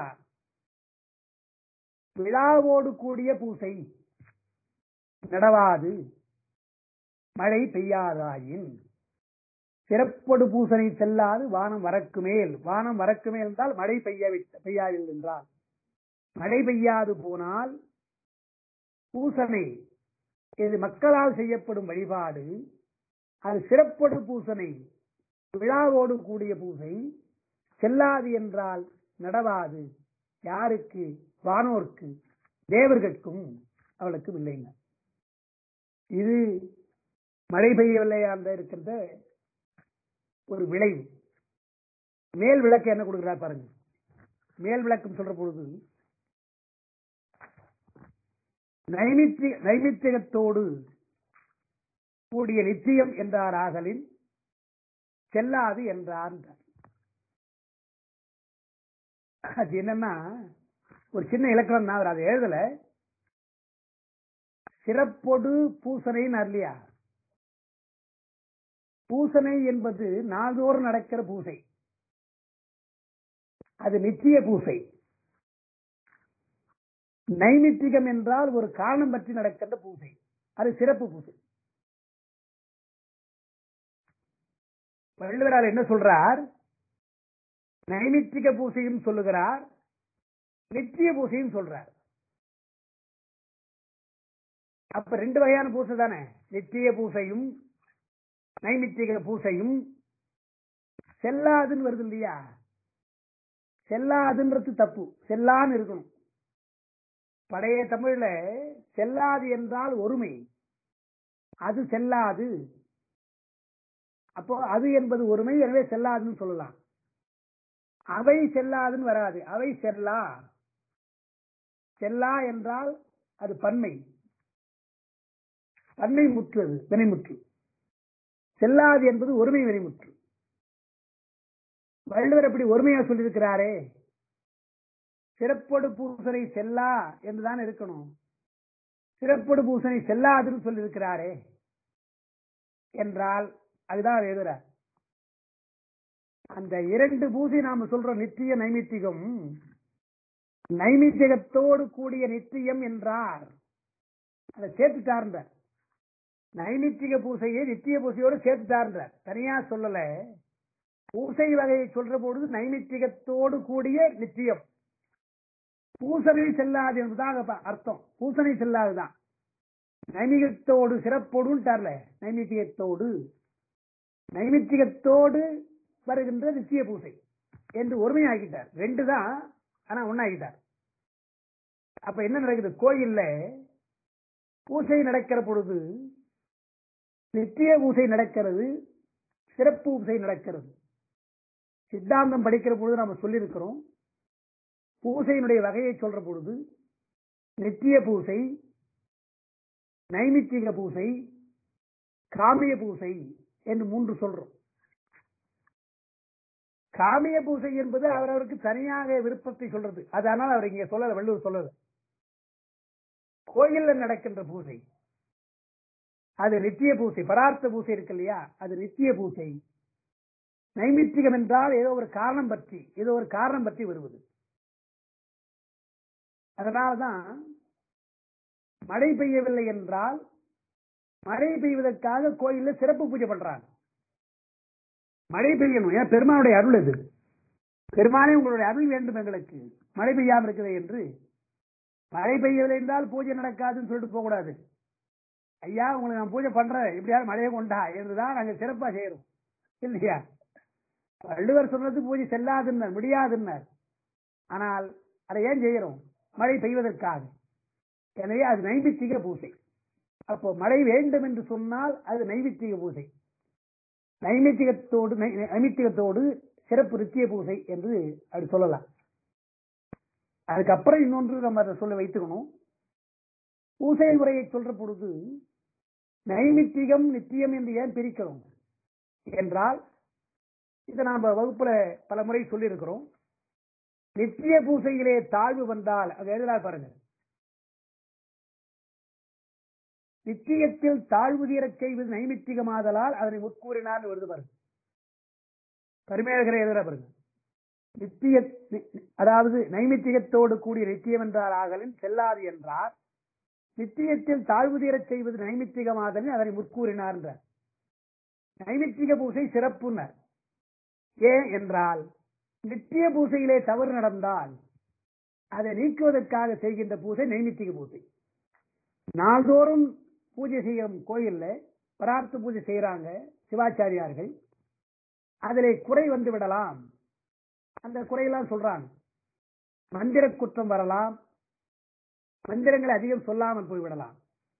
விழாவோடு கூடிய பூசை நடவாது மழை பெய்யாதாயின் சிறப்பொடு பூசனை செல்லாது வானம் வரக்கு மேல் வானம் வரக்கு மேல் என்றால் மழை பெய்ய பெய்யாவில்லை என்றால் மழை பெய்யாது போனால் பூசனை இது மக்களால் செய்யப்படும் வழிபாடு அது சிறப்பொடு பூசனை விழாவோடு கூடிய பூசை செல்லாது என்றால் நடவாது யாருக்கு வானோர்க்கு தேவர்கட்கும் அவளுக்கும் இல்லைங்க இது மழை பெய்யவில்லை அந்த இருக்கின்ற ஒரு விளைவு மேல் விளக்கு என்ன கொடுக்கிறார் பாருங்க மேல் விளக்கம் சொல்ற பொழுது நைமித்தி நைமித்திகத்தோடு கூடிய நித்தியம் என்றார் ஆகலின் செல்லாது என்றார் அது என்னன்னா ஒரு சின்ன இலக்கணம் தான் அவர் அதை எழுதல சிறப்பொடு பூசணைன்னு இல்லையா பூசணை என்பது நாள்தோறும் நடக்கிற பூசை அது நித்திய பூசை நைமித்திகம் என்றால் ஒரு காரணம் பற்றி நடக்கின்ற பூசை அது சிறப்பு பூசை வள்ளுவரார் என்ன சொல்றார் நைமித்திக பூசையும் சொல்லுகிறார் நித்திய பூசையும் சொல்றார் அப்ப ரெண்டு வகையான பூசை தானே நித்திய பூசையும் நைமித்திக பூசையும் செல்லாதுன்னு வருது இல்லையா செல்லாதுன்றது தப்பு செல்லான்னு இருக்கணும் பழைய தமிழ்ல செல்லாது என்றால் ஒருமை அது செல்லாது அப்போ அது என்பது ஒருமை எனவே செல்லாதுன்னு சொல்லலாம் அவை செல்லாதுன்னு வராது அவை செல்லா செல்லா என்றால் அது பன்மை பன்மை முற்று அது வினைமுற்று செல்லாது என்பது ஒருமை வினைமுற்று வள்ளுவர் அப்படி ஒருமையா சொல்லியிருக்கிறாரே சிறப்பொடு பூசனை செல்லா என்றுதான் இருக்கணும் சிறப்பொடு பூசனை செல்லாதுன்னு சொல்லியிருக்கிறாரே என்றால் அதுதான் அவர் எழுதுறார் அந்த இரண்டு பூசை நாம சொல்றோம் நித்திய நைமித்திகம் நைமித்திகத்தோடு கூடிய நித்தியம் என்றார் அதை சேர்த்துட்டார்ன்ற நைமித்திக பூசையை நித்திய பூசையோடு சேர்த்துட்டார்ன்ற தனியா சொல்லல பூசை வகையை சொல்ற பொழுது நைமித்திகத்தோடு கூடிய நித்தியம் பூசனை செல்லாது என்பதாக அர்த்தம் பூசனை செல்லாதுதான் நைமிகத்தோடு சிறப்போடுன்ட்டார்ல நைமித்திகத்தோடு நைமித்திகத்தோடு வருகின்ற நித்திய பூசை என்று ஒருமையாக்கிட்டார் ரெண்டு தான் ஆனா ஒன்னாக்கிட்டார் அப்ப என்ன நடக்குது கோயில்ல பூசை நடக்கிற பொழுது நித்திய பூசை நடக்கிறது சிறப்பு பூசை நடக்கிறது சித்தாந்தம் படிக்கிற பொழுது நாம சொல்லியிருக்கிறோம் பூசையினுடைய வகையை சொல்ற பொழுது நித்திய பூசை நைமித்திக பூசை காமிய பூசை என்று மூன்று சொல்றோம் காமிய பூசை என்பது அவரவருக்கு தனியாக விருப்பத்தை சொல்றது அதனால் அவர் இங்க சொல்லல வள்ளுவர் சொல்லல கோயில்ல நடக்கின்ற பூசை அது நித்திய பூசை பரார்த்த பூசை இருக்கு இல்லையா அது நித்திய பூசை நைமித்திகம் என்றால் ஏதோ ஒரு காரணம் பற்றி ஏதோ ஒரு காரணம் பற்றி வருவது அதனால்தான் மழை பெய்யவில்லை என்றால் மழை பெய்வதற்காக கோயில்ல சிறப்பு பூஜை பண்றாங்க மழை பெய்யணும் ஏன் பெருமானுடைய அருள் இது பெருமானே உங்களுடைய அருள் வேண்டும் எங்களுக்கு மழை பெய்யாம இருக்குது என்று மழை பெய்யவில்லை என்றால் பூஜை நடக்காதுன்னு சொல்லிட்டு போக கூடாது ஐயா உங்களுக்கு நான் பூஜை பண்றேன் எப்படியாவது மழையை கொண்டா என்றுதான் நாங்க சிறப்பா செய்யறோம் இல்லையா வள்ளுவர் சொன்னது பூஜை செல்லாதுன்னர் முடியாதுன்னர் ஆனால் அதை ஏன் செய்யறோம் மழை பெய்வதற்காக எனவே அது நைமித்திக பூசை அப்போ மழை வேண்டும் என்று சொன்னால் அது நைமித்திக பூசை நைமித்திகத்தோடு நைமித்திகத்தோடு சிறப்பு நித்திய பூசை என்று அப்படி சொல்லலாம் அதுக்கப்புறம் இன்னொன்று நம்ம அதை சொல்ல வைத்துக்கணும் பூசை முறையை சொல்ற பொழுது நைமித்திகம் நித்தியம் என்று ஏன் பிரிக்கிறோம் என்றால் இதை நாம வகுப்புல பல முறை சொல்லியிருக்கிறோம் நித்திய பூசையிலே தாழ்வு வந்தால் அது எழுதலா பாருங்க நித்தியத்தில் தாழ்வு தீரச் செய்வது நைமித்திகமாதலால் அதனை முற்கூறினார் வருது பாருங்க பரிமேலகரை எழுதுற பாருங்க நித்திய அதாவது நைமித்திகத்தோடு கூடிய நித்தியம் என்றார் ஆகலின் செல்லாது என்றார் நித்தியத்தில் தாழ்வு தீரச் செய்வது நைமித்திகமாதலின் அதனை முற்கூறினார் என்றார் நைமித்திக பூசை சிறப்புனர் ஏன் என்றால் நித்திய பூசையிலே தவறு நடந்தால் அதை நீக்குவதற்காக செய்கின்ற பூசை நைமித்திக பூசை நாள்தோறும் பூஜை செய்யும் கோயில்ல பரார்த்த பூஜை செய்யறாங்க சிவாச்சாரியார்கள் அதிலே குறை வந்து விடலாம் அந்த குறையெல்லாம் சொல்றாங்க மந்திர குற்றம் வரலாம் மந்திரங்களை அதிகம் சொல்லாமல் போய்விடலாம்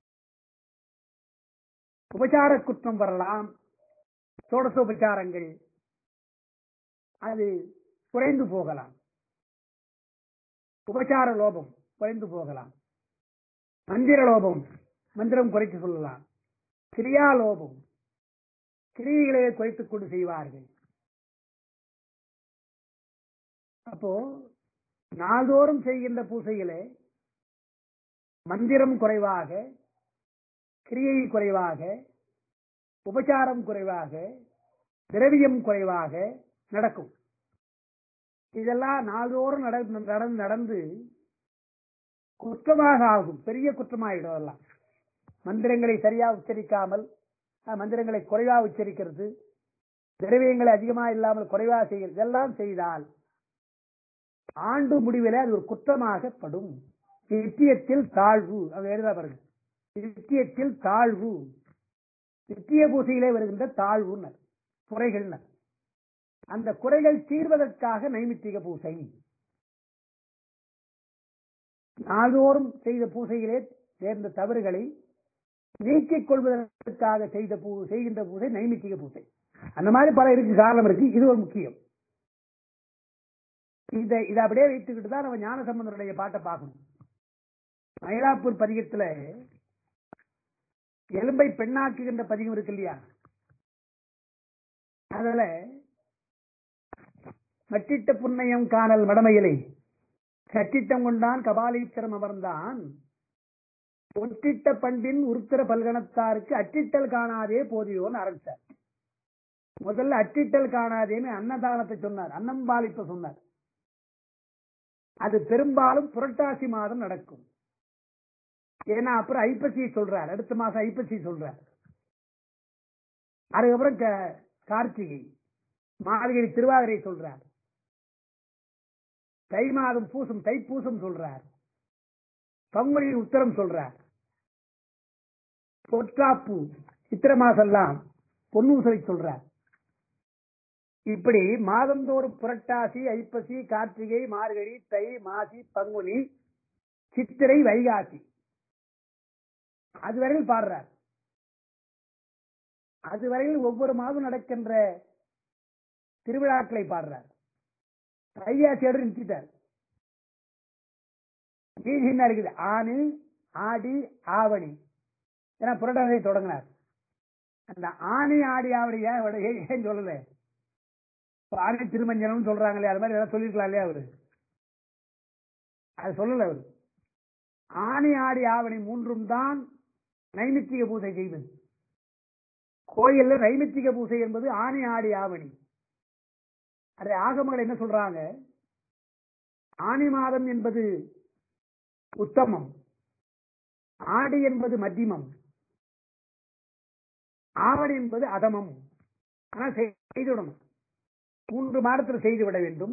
உபச்சார குற்றம் வரலாம் சோடசோபச்சாரங்கள் அது குறைந்து போகலாம் உபச்சார லோபம் குறைந்து போகலாம் மந்திர லோபம் மந்திரம் குறைத்து சொல்லலாம் கிரியா லோபம் கிரியைகளை குறைத்துக் கொண்டு செய்வார்கள் அப்போ நாள்தோறும் செய்கின்ற பூசையிலே மந்திரம் குறைவாக கிரியை குறைவாக உபச்சாரம் குறைவாக திரவியம் குறைவாக நடக்கும் இதெல்லாம் நாள்தோறும் நடந்து நடந்து நடந்து குற்றமாக ஆகும் பெரிய குற்றமாயிடும் அதெல்லாம் மந்திரங்களை சரியா உச்சரிக்காமல் அஹ், மந்திரங்களை குறைவா உச்சரிக்கிறது திரவியங்களை அதிகமா இல்லாமல் குறைவா செய்கிறது இதெல்லாம் செய்தால் ஆண்டு முடிவிலே அது ஒரு குற்றமாகப்படும் நித்தியத்தில் தாழ்வு அவங்க எழுதா பாருங்க நித்தியத்தில் தாழ்வு நித்திய பூசையிலே வருகின்ற தாழ்வுனர் குறைகள்னர் அந்த குறைகள் தீர்வதற்காக நைமித்திக பூசை நாள்தோறும் செய்த பூசையிலே சேர்ந்த தவறுகளை நீக்கிக் கொள்வதற்காக செய்த பூ செய்கின்ற பூசை நைமித்திக பூசை அந்த மாதிரி பல இருக்கு காரணம் இருக்கு இது ஒரு முக்கியம் இத இதை அப்படியே வைத்துக்கிட்டு தான் நம்ம ஞான சம்பந்தருடைய பாட்டை பார்க்கணும் மயிலாப்பூர் பதிகத்துல எலும்பை பெண்ணாக்குகின்ற பதிகம் இருக்கு இல்லையா அதுல மட்டிட்ட புன்னையம் காணல் மடமையிலை கட்டிட்டம் கொண்டான் கபாலீச்சரம் அமர்ந்தான் ஒட்டிட்ட பண்பின் உருத்திர பல்கணத்தாருக்கு அட்டிட்டல் காணாதே போதியோன்னு ஆரம்பிச்சார் முதல்ல அட்டிட்டல் காணாதேன்னு அன்னதானத்தை சொன்னார் அன்னம் பாலிப்ப சொன்னார் அது பெரும்பாலும் புரட்டாசி மாதம் நடக்கும் ஏன்னா அப்புறம் ஐப்பசியை சொல்றார் அடுத்த மாசம் ஐப்பசி சொல்றார் அதுக்கப்புறம் க- கார்த்திகை மார்கழி திருவாதிரை சொல்றார் தை மாதம் பூசம் தைப்பூசம் சொல்றார் பங்குனி உத்தரம் சொல்றார் பொற்றாப்பு சித்திர மாசம்லாம் பொன்னூசலை சொல்றார் இப்படி மாதந்தோறும் புரட்டாசி ஐப்பசி கார்த்திகை மார்கழி தை மாசி பங்குனி சித்திரை வைகாசி அதுவரையில் பாடுறார் அதுவரையில் ஒவ்வொரு மாதம் நடக்கின்ற திருவிழாக்களை பாடுறார் கையாசியோடு நிறுத்திட்டார் மீதி என்ன இருக்குது ஆணி ஆடி ஆவணி ஏன்னா புரட்டாசியை தொடங்கினார் அந்த ஆணி ஆடி ஆவணி ஏன் விட- ஏன் ஏன் சொல்லல இப்ப ஆணி திருமஞ்சனம் சொல்றாங்களே அது மாதிரி ஏதாவது சொல்லிருக்கலாம் இல்லையா அவரு அது சொல்லல அவரு ஆணி ஆடி ஆவணி மூன்றும் தான் நைமித்திக பூசை செய்வது கோயில்ல நைமித்திக பூசை என்பது ஆணி ஆடி ஆவணி அதை ஆகமங்கள் என்ன சொல்றாங்க ஆணி மாதம் என்பது உத்தமம் ஆடி என்பது மத்தியமம் ஆவணி என்பது அதமம் ஆனா செய்- செய்துவிடணும் மூன்று மாதத்தில் செய்துவிட வேண்டும்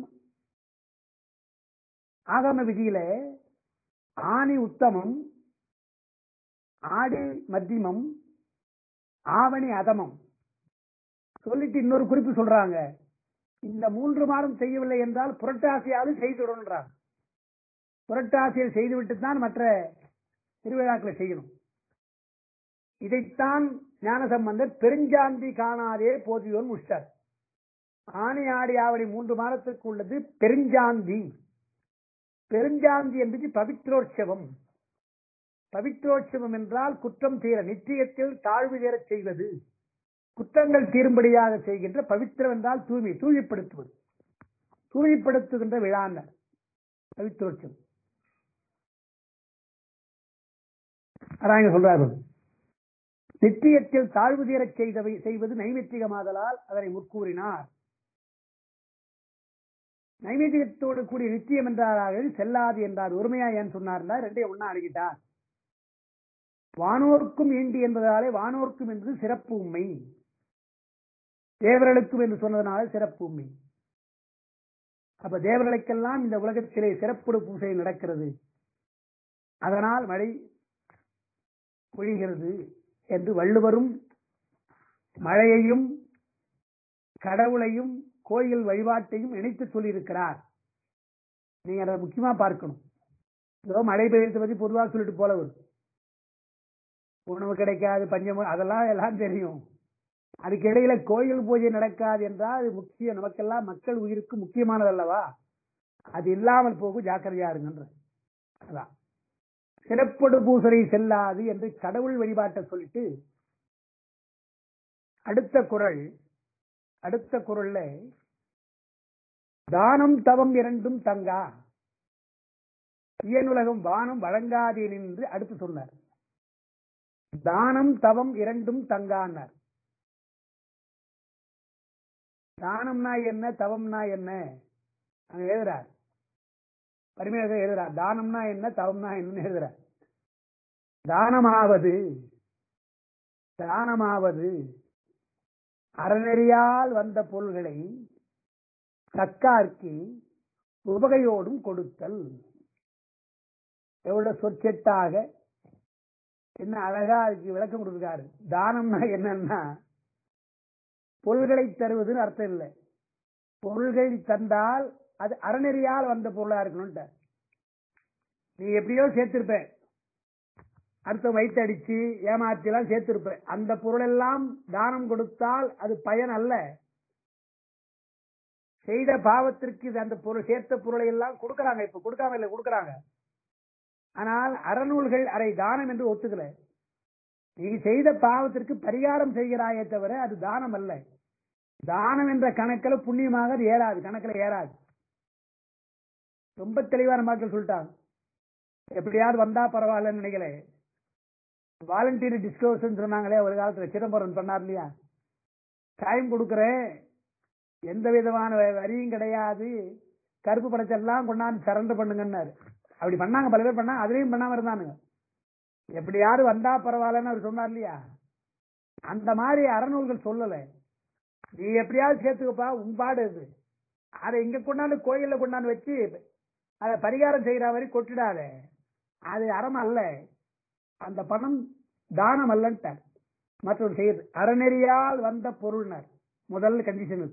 ஆகம விதியில ஆணி உத்தமம் ஆடி மத்தியமம் ஆவணி அதமம் சொல்லிட்டு இன்னொரு குறிப்பு சொல்றாங்க இந்த மூன்று மாதம் செய்யவில்லை என்றால் புரட்டாசியாவது செய்துவிடணுன்றாங்க புரட்டாசியில் செய்துவிட்டு தான் மற்ற திருவிழாக்களை செய்யணும் இதைத்தான் ஞானசம்பந்தர் பெருஞ்சாந்தி காணாதே போதியோன் முடிச்சார் ஆணி ஆடி ஆவணி மூன்று மாதத்துக்கு உள்ளது பெருஞ்சாந்தி பெருஞ்சாந்தி என்பது பவித்ரோற்சவம் பவித்ரோற்சவம் என்றால் குற்றம் தீர நிச்சயத்தில் தாழ்வு தீரச் செய்வது குற்றங்கள் தீரும்படியாக செய்கின்ற பவித்திரம் என்றால் தூய்மை தூய்மைப்படுத்துவது தூய்மைப்படுத்துகின்ற விழான்னர் பவித்ரோற்சவம் அதான் இங்க சொல்றாரு நித்தியத்தில் தாழ்வு தீரச் செய்தவை செய்வது நைமித்திகமாதலால் அதனை முற்கூறினார் நைவேத்தியத்தோடு கூடிய நித்தியம் என்றார்கள் செல்லாது என்றார் ஒருமையா ஏன் சொன்னார்னா ரெண்டையும் ஒன்னா அணுகிட்டார் வானோர்க்கும் ஈண்டி என்பதாலே வானோர்க்கும் என்பது சிறப்பு உண்மை தேவர்களுக்கும் என்று சொன்னதனால சிறப்பு உண்மை அப்ப தேவர்களுக்கெல்லாம் இந்த உலகத்திலே சிறப்பு பூசை நடக்கிறது அதனால் மழை பொழிகிறது என்று வள்ளுவரும் மழையையும் கடவுளையும் கோயில் வழிபாட்டையும் இணைத்து சொல்லியிருக்கிறார் நீங்க அதை முக்கியமா பார்க்கணும் ஏதோ மழை பெய்யறதை பத்தி பொதுவாக சொல்லிட்டு போல வரும் உணவு கிடைக்காது பஞ்சம் அதெல்லாம் எல்லாம் தெரியும் அதுக்கு இடையில கோயில் பூஜை நடக்காது என்றால் அது முக்கியம் நமக்கெல்லாம் மக்கள் உயிருக்கு முக்கியமானது அல்லவா அது இல்லாமல் போகும் ஜாக்கிரதையா இருங்கன்ற அதான் சிறப்பொடு பூசரை செல்லாது என்று கடவுள் வழிபாட்டை சொல்லிட்டு அடுத்த குரல் அடுத்த குரல்ல தானம் தவம் இரண்டும் தங்கா இயனுலகம் வானம் வழங்காதே நின்று அடுத்து சொன்னார் தானம் தவம் இரண்டும் தங்கான்னார் தானம்னா என்ன தவம்னா என்ன அங்க எழுதுறார் பரிமையாக எழுதுறார் தானம்னா என்ன தவம்னா என்னன்னு எழுதுறார் தானமாவது தானமாவது அறநெறியால் வந்த பொருள்களை தக்கார்க்கு உபகையோடும் கொடுத்தல் எவ்வளவு சொற்செட்டாக என்ன அழகா அதுக்கு விளக்கம் கொடுத்துருக்காரு தானம்னா என்னன்னா பொருள்களை தருவதுன்னு அர்த்தம் இல்லை பொருள்களை தந்தால் அது அறநெறியால் வந்த பொருளா இருக்கணும்ட்ட நீ எப்படியோ சேர்த்திருப்ப அடுத்த வயிற்றடிச்சு ஏமாத்தி எல்லாம் சேர்த்திருப்ப அந்த பொருள் எல்லாம் தானம் கொடுத்தால் அது பயன் அல்ல செய்த பாவத்திற்கு இது அந்த பொருள் சேர்த்த பொருளை எல்லாம் கொடுக்கறாங்க இப்ப கொடுக்காம இல்ல கொடுக்கறாங்க ஆனால் அறநூல்கள் அதை தானம் என்று ஒத்துக்கல நீ செய்த பாவத்திற்கு பரிகாரம் செய்கிறாயே தவிர அது தானம் அல்ல தானம் என்ற கணக்கில் புண்ணியமாக அது ஏறாது கணக்கில் ஏறாது ரொம்ப தெளிவான மக்கள் சொல்லிட்டாங்க எப்படியாவது வந்தா பரவாயில்லன்னு நினைக்கல வாலண்டியர் டிஸ்கவர்ஸ் சொன்னாங்களே ஒரு காலத்துல சிதம்பரம் பண்ணார் இல்லையா டைம் கொடுக்குறேன் எந்த விதமான வ- வரியும் கிடையாது கருப்பு படைச்செல்லாம் கொண்டாந்து சரண்டர் பண்ணுங்கன்னாரு அப்படி பண்ணாங்க பல பேர் பண்ணாங்க அதுலயும் பண்ணாம இருந்தானுங்க எப்படியாவது வந்தா பரவாயில்லன்னு அவர் சொன்னார் இல்லையா அந்த மாதிரி அறநூல்கள் சொல்லல நீ எப்படியாவது சேர்த்துக்கப்பா உன்பாடு இது அதை இங்க கொண்டாந்து கோயில்ல கொண்டாந்து வச்சு அதை பரிகாரம் செய்யற வரை கொட்டிடாத அது அறம் அல்ல அந்த பணம் தானம் அல்லன்ட்டார் மற்றொரு செய்யுது அறநெறியால் வந்த பொருள்னர் முதல் கண்டிஷன்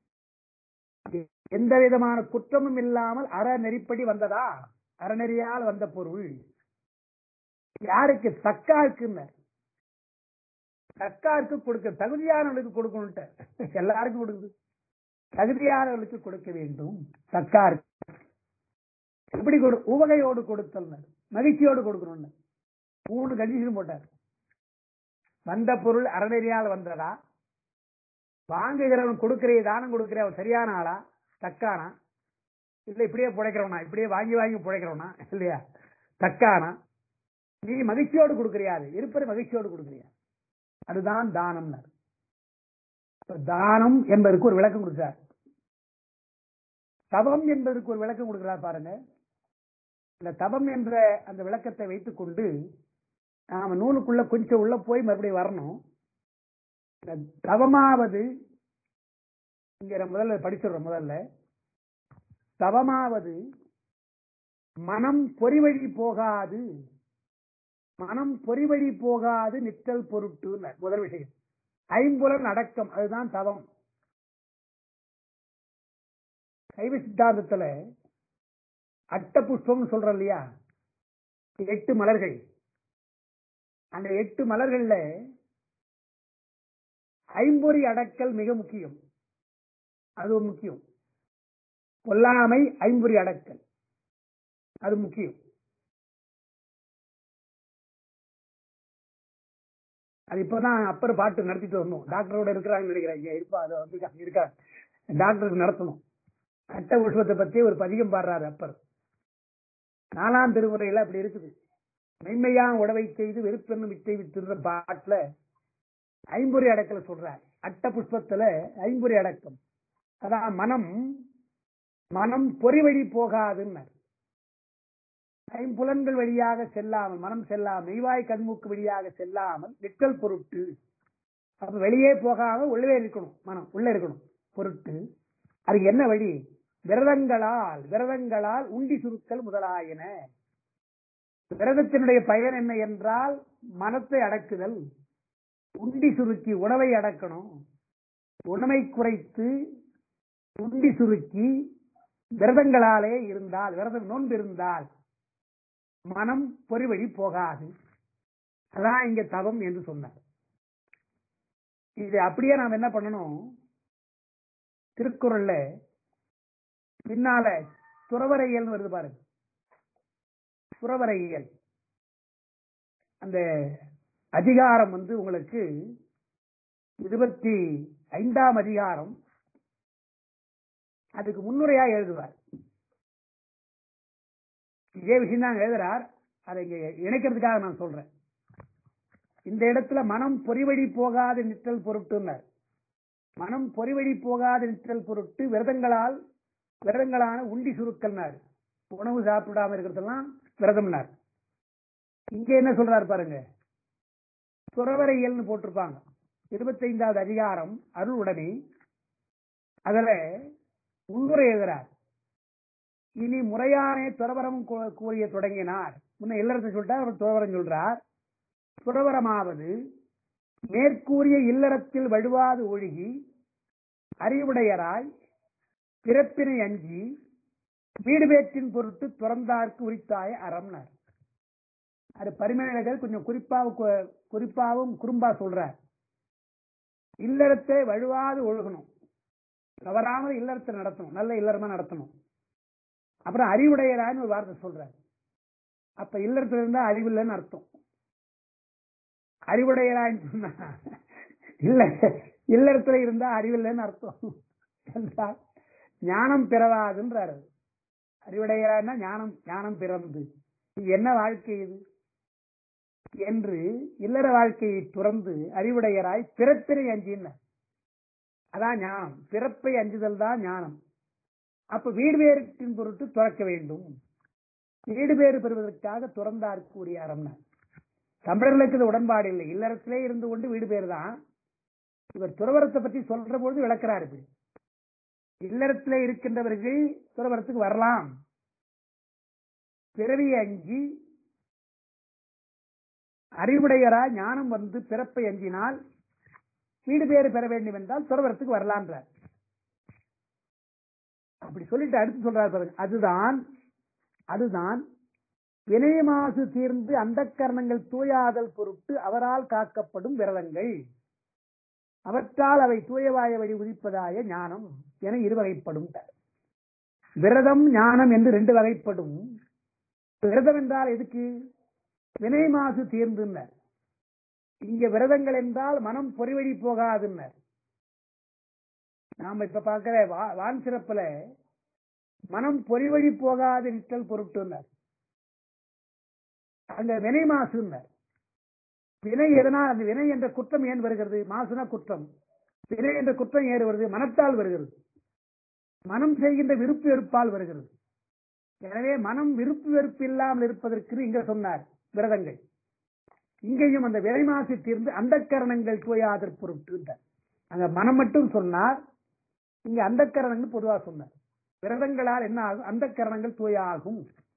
எந்த விதமான குற்றமும் இல்லாமல் அறநெறிப்படி வந்ததா அறநெறியால் வந்த பொருள் யாருக்கு தக்காருக்குன்னர் தக்காருக்கு கொடுக்க தகுதியானவர்களுக்கு கொடுக்கணும் எல்லாருக்கும் கொடுக்குது தகுதியானவர்களுக்கு கொடுக்க வேண்டும் தக்காருக்கு எப்படி கொடு உவகையோடு கொடுத்தல் மகிழ்ச்சியோடு கொடுக்கணும் மூணு கண்டிஷன் போட்டார் வந்த பொருள் அறநெறியால் வந்ததா வாங்குகிறவன் கொடுக்கிற தானம் கொடுக்கிற அவன் சரியான ஆளா தக்கானா இல்ல இப்படியே புழைக்கிறவனா இப்படியே வாங்கி வாங்கி புழைக்கிறவனா இல்லையா தக்கானா நீ மகிழ்ச்சியோடு கொடுக்கிறியாது இருப்பது மகிழ்ச்சியோடு கொடுக்கிறியா அதுதான் தானம் தானம் என்பதற்கு ஒரு விளக்கம் கொடுத்தார் தவம் என்பதற்கு ஒரு விளக்கம் கொடுக்கிறார் பாருங்க இந்த தவம் என்ற அந்த விளக்கத்தை வைத்துக் கொண்டு நாம நூலுக்குள்ள கொஞ்சம் உள்ள போய் மறுபடியும் வரணும் இந்த தவமாவது இங்க நம்ம முதல்ல படிச்சிடுறோம் முதல்ல தவமாவது மனம் பொறிவழி போகாது மனம் பொறிவழி போகாது நிற்றல் பொருட்டு முதல் விஷயம் ஐம்புலன் அடக்கம் அதுதான் தவம் சைவ சித்தாந்தத்துல அட்ட புஷ்பம் சொல்றோம் இல்லையா எட்டு மலர்கள் அந்த எட்டு மலர்கள்ல ஐம்பொறி அடக்கல் மிக முக்கியம் அது ஒரு முக்கியம் பொல்லாமை ஐம்பொறி அடக்கல் அது முக்கியம் அது இப்பதான் அப்பர் பாட்டு நடத்திட்டு வரணும் டாக்டரோட இருக்கிறாங்கன்னு நினைக்கிறேன் இங்க இருப்பா அது வந்து இருக்கா டாக்டருக்கு நடத்தணும் அட்ட புஷ்பத்தை பத்தி ஒரு பதிகம் பாடுறாரு அப்பர் நாலாம் திருமுறையில அப்படி இருக்குது மென்மையா உடவை செய்து வெறுப்பெண்ணும் வித்தை வித்துன்ற பாட்டுல ஐம்பொறி அடக்கல சொல்றார் அட்ட புஷ்பத்துல ஐம்பொறி அடக்கம் அதான் மனம் மனம் பொறிவழி போகாதுன்னு ஐம்புலன்கள் வழியாக செல்லாமல் மனம் செல்லாமல் மெய்வாய் கண்மூக்கு வழியாக செல்லாமல் நிற்றல் பொருட்டு அப்ப வெளியே போகாம உள்ளே இருக்கணும் மனம் உள்ள இருக்கணும் பொருட்டு அதுக்கு என்ன வழி விரதங்களால் விரதங்களால் உண்டி சுருக்கல் முதலாயின விரதத்தினுடைய பயன் என்ன என்றால் மனத்தை அடக்குதல் உண்டி சுருக்கி உணவை அடக்கணும் உணவை குறைத்து உண்டி சுருக்கி விரதங்களாலே இருந்தால் விரதம் நோன்பு இருந்தால் மனம் பொறிவழி போகாது அதான் இங்க தவம் என்று சொன்னார் இது அப்படியே நாம் என்ன பண்ணணும் திருக்குறள்ல பின்னால துறவரையல் வருது பாருங்க துறவரையியல் அந்த அதிகாரம் வந்து உங்களுக்கு இருபத்தி ஐந்தாம் அதிகாரம் அதுக்கு முன்னுரையா எழுதுவார் இதே விஷயம் தான் எழுதுறார் அதை இங்க இணைக்கிறதுக்காக நான் சொல்றேன் இந்த இடத்துல மனம் பொறிவழி போகாத நிற்றல் பொருட்டுன்னார் மனம் பொறிவழி போகாத நிற்றல் பொருட்டு விரதங்களால் விரதங்களான உண்டி சுருக்கல்னார் உணவு சாப்பிடாம இருக்கிறதெல்லாம் விரதம்னார் இங்க என்ன சொல்றாரு பாருங்க துறவரையல்னு போட்டிருப்பாங்க இருபத்தைந்தாவது அதிகாரம் அருள் உடனே அதுல முன்னுரை எழுதுறார் இனி முறையானே துறவரம் கூ- கூறிய தொடங்கினார் முன்ன இல்லறத்தை சொல்லிட்டார் அவர் துறவரம் சொல்றார் துறவரமாவது மேற்கூறிய இல்லறத்தில் வழுவாது ஒழுகி அறிவுடையராய் பிறப்பினை அஞ்சி வீடு பேற்றின் பொருட்டு துறந்தார்க்கு உரித்தாய அறம்னார் அது பரிமேலகர் கொஞ்சம் குறிப்பாவும் கு- குறிப்பாவும் குறும்பா சொல்றார் இல்லறத்தை வழுவாது ஒழுகணும் தவறாமல் இல்லறத்தை நடத்தணும் நல்ல இல்லறமா நடத்தணும் அப்புறம் அறிவுடையரான்னு ஒரு வார்த்தை சொல்றார் அப்ப இல்லறத்துல இருந்தா அறிவில்லைன்னு அர்த்தம் அறிவுடையரான்னு சொன்னா இல்ல இல்லறத்துல இருந்தா அறிவில்லைன்னு அர்த்தம் என்றால் ஞானம் பிறவாதுன்றாரு அறிவுடையரான்னா ஞானம் ஞானம் பிறந்து இது என்ன வாழ்க்கை இது என்று இல்லற வாழ்க்கையை துறந்து அறிவுடையராய் பிறப்பினை அஞ்சின அதான் ஞானம் பிறப்பை அஞ்சுதல் தான் ஞானம் அப்ப வீடு பேரின் பொருட்டு துறக்க வேண்டும் வீடு பேறு பெறுவதற்காக துறந்தார்க்கு உரிய அறம்னா தமிழர்களுக்கு இது உடன்பாடு இல்லை இல்லறத்திலே இருந்து கொண்டு வீடு பேர் தான் இவர் துறவரத்தை பற்றி சொல்ற பொழுது விளக்குறாரு இப்படி இல்லறத்திலே இருக்கின்றவர்கள் துறவரத்துக்கு வரலாம் பிறவி அஞ்சி அறிவுடையரா ஞானம் வந்து பிறப்பை அஞ்சினால் வீடு பேறு பெற வேண்டும் என்றால் துறவரத்துக்கு வரலான்றார் அப்படி சொல்லிட்டு அடுத்து சொல்றாரு பாருங்க அதுதான் அதுதான் வினய மாசு தீர்ந்து அந்த கரணங்கள் தூயாதல் பொருட்டு அவரால் காக்கப்படும் விரதங்கள் அவற்றால் அவை தூயவாய வழி உதிப்பதாய ஞானம் என இருவகைப்படும் விரதம் ஞானம் என்று ரெண்டு வகைப்படும் விரதம் என்றால் எதுக்கு வினை மாசு தீர்ந்துன்னர் இங்க விரதங்கள் என்றால் மனம் பொறிவழி போகாதுன்னர் நாம இப்ப பார்க்கிற வா- வான் சிறப்புல மனம் பொறிவழி போகாது நிற்றல் பொருட்டுனர் அங்க வினை மாசுன்னர் வினை எதனால் அந்த வினை என்ற குற்றம் ஏன் வருகிறது மாசுனா குற்றம் வினை என்ற குற்றம் ஏன் வருகிறது மனத்தால் வருகிறது மனம் செய்கின்ற விருப்பு வெறுப்பால் வருகிறது எனவே மனம் விருப்பு வெறுப்பு இல்லாமல் இருப்பதற்கு இங்க சொன்னார் விரதங்கள் இங்கேயும் அந்த விரை மாசு தீர்ந்து அந்த கரணங்கள் தூயாதற் பொருட்டு என்றார். அங்க மனம் மட்டும் சொன்னார் இங்க அந்த கரணங்கள் பொதுவா சொன்னார் விரதங்களால் என்ன ஆகும் அந்த கரணங்கள் தூயாகும்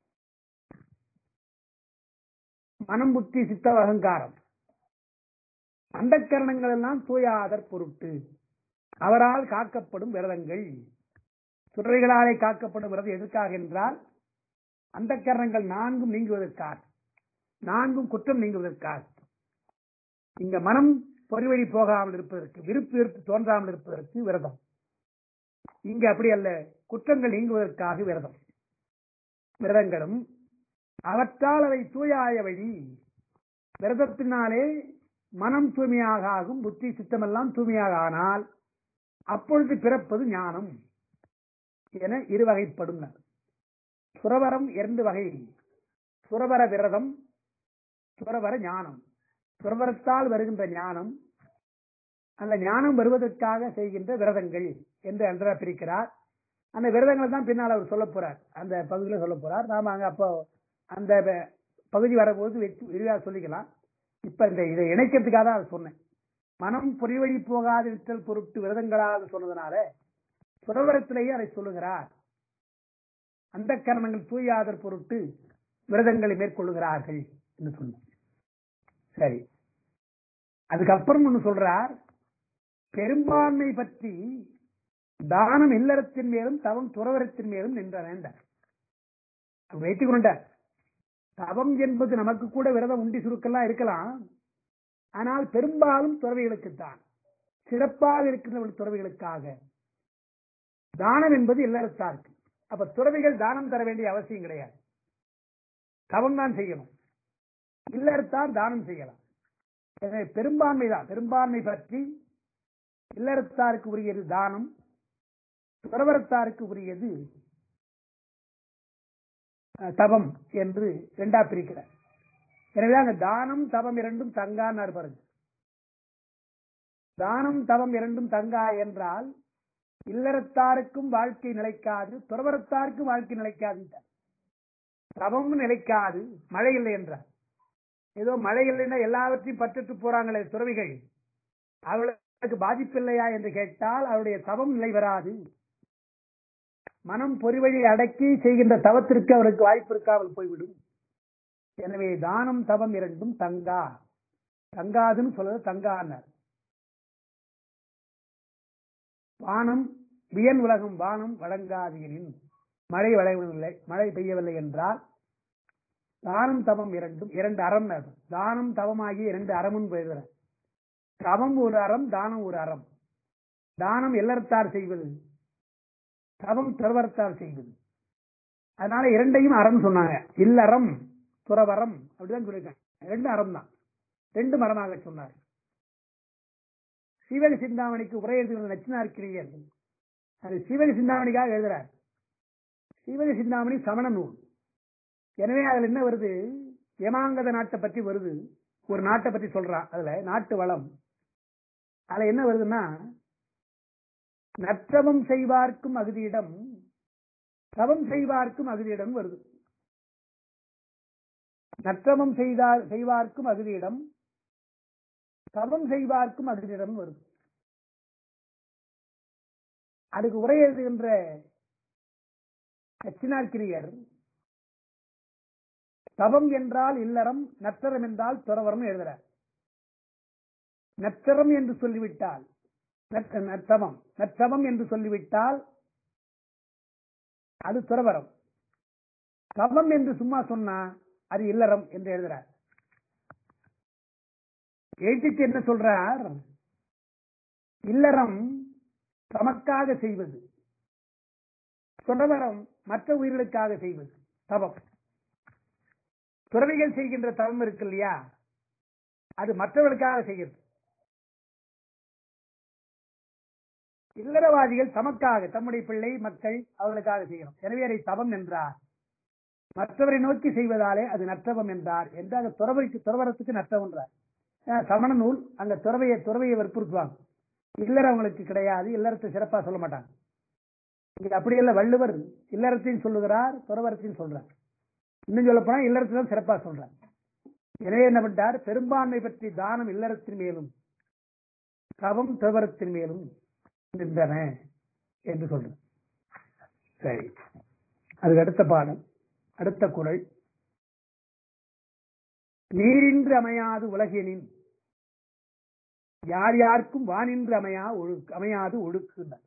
மனம் புத்தி சித்த அகங்காரம் அந்த கரணங்கள் எல்லாம் தூயாதற் பொருட்டு அவரால் காக்கப்படும் விரதங்கள் சுடர்களாலே காக்கப்படும் விரதம் எதற்காக என்றால் அந்த கரணங்கள் நான்கும் நீங்குவதற்காக நான்கும் குற்றம் நீங்குவதற்காக இங்க மனம் பொறிவழி போகாமல் இருப்பதற்கு விருப்பு வெறுப்பு தோன்றாமல் இருப்பதற்கு விரதம் இங்க அப்படி அல்ல குற்றங்கள் நீங்குவதற்காக விரதம் விரதங்களும் அவற்றால் அவை தூயாய வழி விரதத்தினாலே மனம் தூய்மையாக ஆகும் புத்தி சித்தமெல்லாம் தூய்மையாக ஆனால் அப்பொழுது பிறப்பது ஞானம் என இருவகைப்படும் சுரவரம் இரண்டு வகை சுரவர விரதம் சுரவர ஞானம் சுரவரத்தால் வருகின்ற ஞானம் அந்த ஞானம் வருவதற்காக செய்கின்ற விரதங்கள் என்று அன்றா பிரிக்கிறார் அந்த விரதங்களை தான் பின்னால் அவர் சொல்ல போறார் அந்த பகுதியில் சொல்ல போறார் நாம அங்க அப்போ அந்த வ- பகுதி வரபோது வெற்றி விரிவாக சொல்லிக்கலாம் இப்ப இந்த இதை இணைக்கிறதுக்காக தான் அதை சொன்னேன் மனம் பொறிவழி போகாது விட்டல் பொருட்டு விரதங்களாக சொன்னதுனால சுரவரத்திலேயே அதை சொல்லுகிறார் அந்த கரணங்கள் தூயாதற் பொருட்டு விரதங்களை மேற்கொள்ளுகிறார்கள் என்று சொன்னார் சரி அதுக்கப்புறம் ஒண்ணு சொல்றார் பெரும்பான்மை பற்றி தானம் இல்லறத்தின் மேலும் தவம் துறவரத்தின் மேலும் நின்ற வேண்டார் வைத்துக் கொண்டார் தவம் என்பது நமக்கு கூட விரதம் உண்டி சுருக்கெல்லாம் இருக்கலாம் ஆனால் பெரும்பாலும் துறவிகளுக்குத்தான் சிறப்பாக இருக்கின்றவர்கள் துறவிகளுக்காக தானம் என்பது இல்லறத்தாருக்கு அப்ப துறவிகள் தானம் தர வேண்டிய அவசியம் கிடையாது தவம் தான் செய்யணும் இல்லறத்தார் தானம் செய்யலாம் எனவே பெரும்பான்மை தான் பெரும்பான்மை பற்றி இல்லறத்தாருக்கு உரியது தானம் துறவரத்தாருக்கு உரியது அஹ், தவம் என்று இரண்டா பிரிக்கிறார் எனவே அங்க தானம் தவம் இரண்டும் தங்கான்னு பாருங்க தானம் தவம் இரண்டும் தங்கா என்றால் இல்லறத்தாருக்கும் வாழ்க்கை நிலைக்காது துறவரத்தாருக்கும் வாழ்க்கை நிலைக்காது என்றார். தவமும் நிலைக்காது மழை இல்லை என்றார் ஏதோ மழை இல்லைன்னா எல்லாவற்றையும் பற்றுட்டு போறாங்களே துறவிகள் அவளுக்கு பாதிப்பில்லையா என்று கேட்டால் அவருடைய தவம் நிலை வராது மனம் பொறிவழி அடக்கி செய்கின்ற தவத்திற்கு அவருக்கு வாய்ப்பு இருக்காமல் போய்விடும் எனவே தானம் தவம் இரண்டும் தங்கா தங்காதுன்னு சொல்றது தங்கான்னார் வானம் வியன் உலகம் வானம் வழங்காதீரின் மழை வளையவில்லை மழை பெய்யவில்லை என்றால் தானம் தவம் இரண்டும் இரண்டு அறம் நடக்கும். தானம் தவமாகி இரண்டு அறமும் பெறுகிற தவம் ஒரு அறம் தானம் ஒரு அறம் தானம் இல்லறத்தார் செய்வது தவம் துறவரத்தார் செய்வது அதனால இரண்டையும் அறம் சொன்னாங்க இல்லறம் துறவரம் அப்படிதான் சொல்லியிருக்காங்க ரெண்டு அறம் தான் ரெண்டு மரமாக சொன்னார் சிவக சிந்தாமணிக்கு உரை எழுதுகிற நச்சினார்க்கிரியர் அது சிவக சிந்தாமணிக்காக எழுதுறார் சிவக சிந்தாமணி சமண நூல் எனவே அதுல என்ன வருது யமாங்கத நாட்டை பற்றி வருது ஒரு நாட்டை பற்றி சொல்றான் அதுல நாட்டு வளம் அதுல என்ன வருதுன்னா நற்றவம் செய்வார்க்கும் அகுதியிடம் தவம் செய்வார்க்கும் அகுதியிடம் வருது நற்றவம் செய்தார் செய்வார்க்கும் அகுதியிடம் தவம் செய்வார்க்கும் அகுதியிடம் வருது அதுக்கு உரை எழுதுகின்ற கச்சினார்கிரியர் தவம் என்றால் இல்லறம் நற்றரம் என்றால் துறவரம் எழுதுறார் நற்றரம் என்று சொல்லிவிட்டால் நற்ற- நற்றவம் நற்றவம் என்று சொல்லிவிட்டால் அது துறவரம் தவம் என்று சும்மா சொன்னா அது இல்லறம் என்று எழுதுறார் எழுத்துக்கு என்ன சொல்றார் இல்லறம் தமக்காக செய்வது துறவரம் மற்ற உயிர்களுக்காக செய்வது தவம் துறவிகள் செய்கின்ற தவம் இருக்கு இல்லையா அது மற்றவர்களுக்காக செய்கிறது இல்லறவாதிகள் தமக்காக தம்முடைய பிள்ளை மக்கள் அவர்களுக்காக செய்யணும் எனவே அதை தவம் என்றார் மற்றவரை நோக்கி செய்வதாலே அது நற்றவம் என்றார் என்று அந்த துறவைக்கு துறவரத்துக்கு நற்றவம் என்றார் அஹ் சமண நூல் அங்க துறவையை துறவையை வற்புறுத்துவாங்க இல்லறவங்களுக்கு கிடையாது இல்லறத்தை சிறப்பா சொல்ல மாட்டாங்க இங்க அப்படி இல்ல வள்ளுவர் இல்லறத்தையும் சொல்லுகிறார் துறவரத்தையும் சொல்றார் இன்னும் சொல்ல போனா இல்லறத்தையும் சிறப்பா சொல்றார் எனவே என்ன பண்ணிட்டார் பெரும்பான்மை பற்றி தானம் இல்லறத்தின் மேலும் தவம் துறவரத்தின் மேலும் நின்றன என்று சொல்றது சரி அதுக்கு அடுத்த பாடம் அடுத்த குறள் நீரின்றி அமையாது உலகினின் யார் யாருக்கும் வானின்று அமையா ஒழுக்கு அமையாது ஒழுக்குன்னார்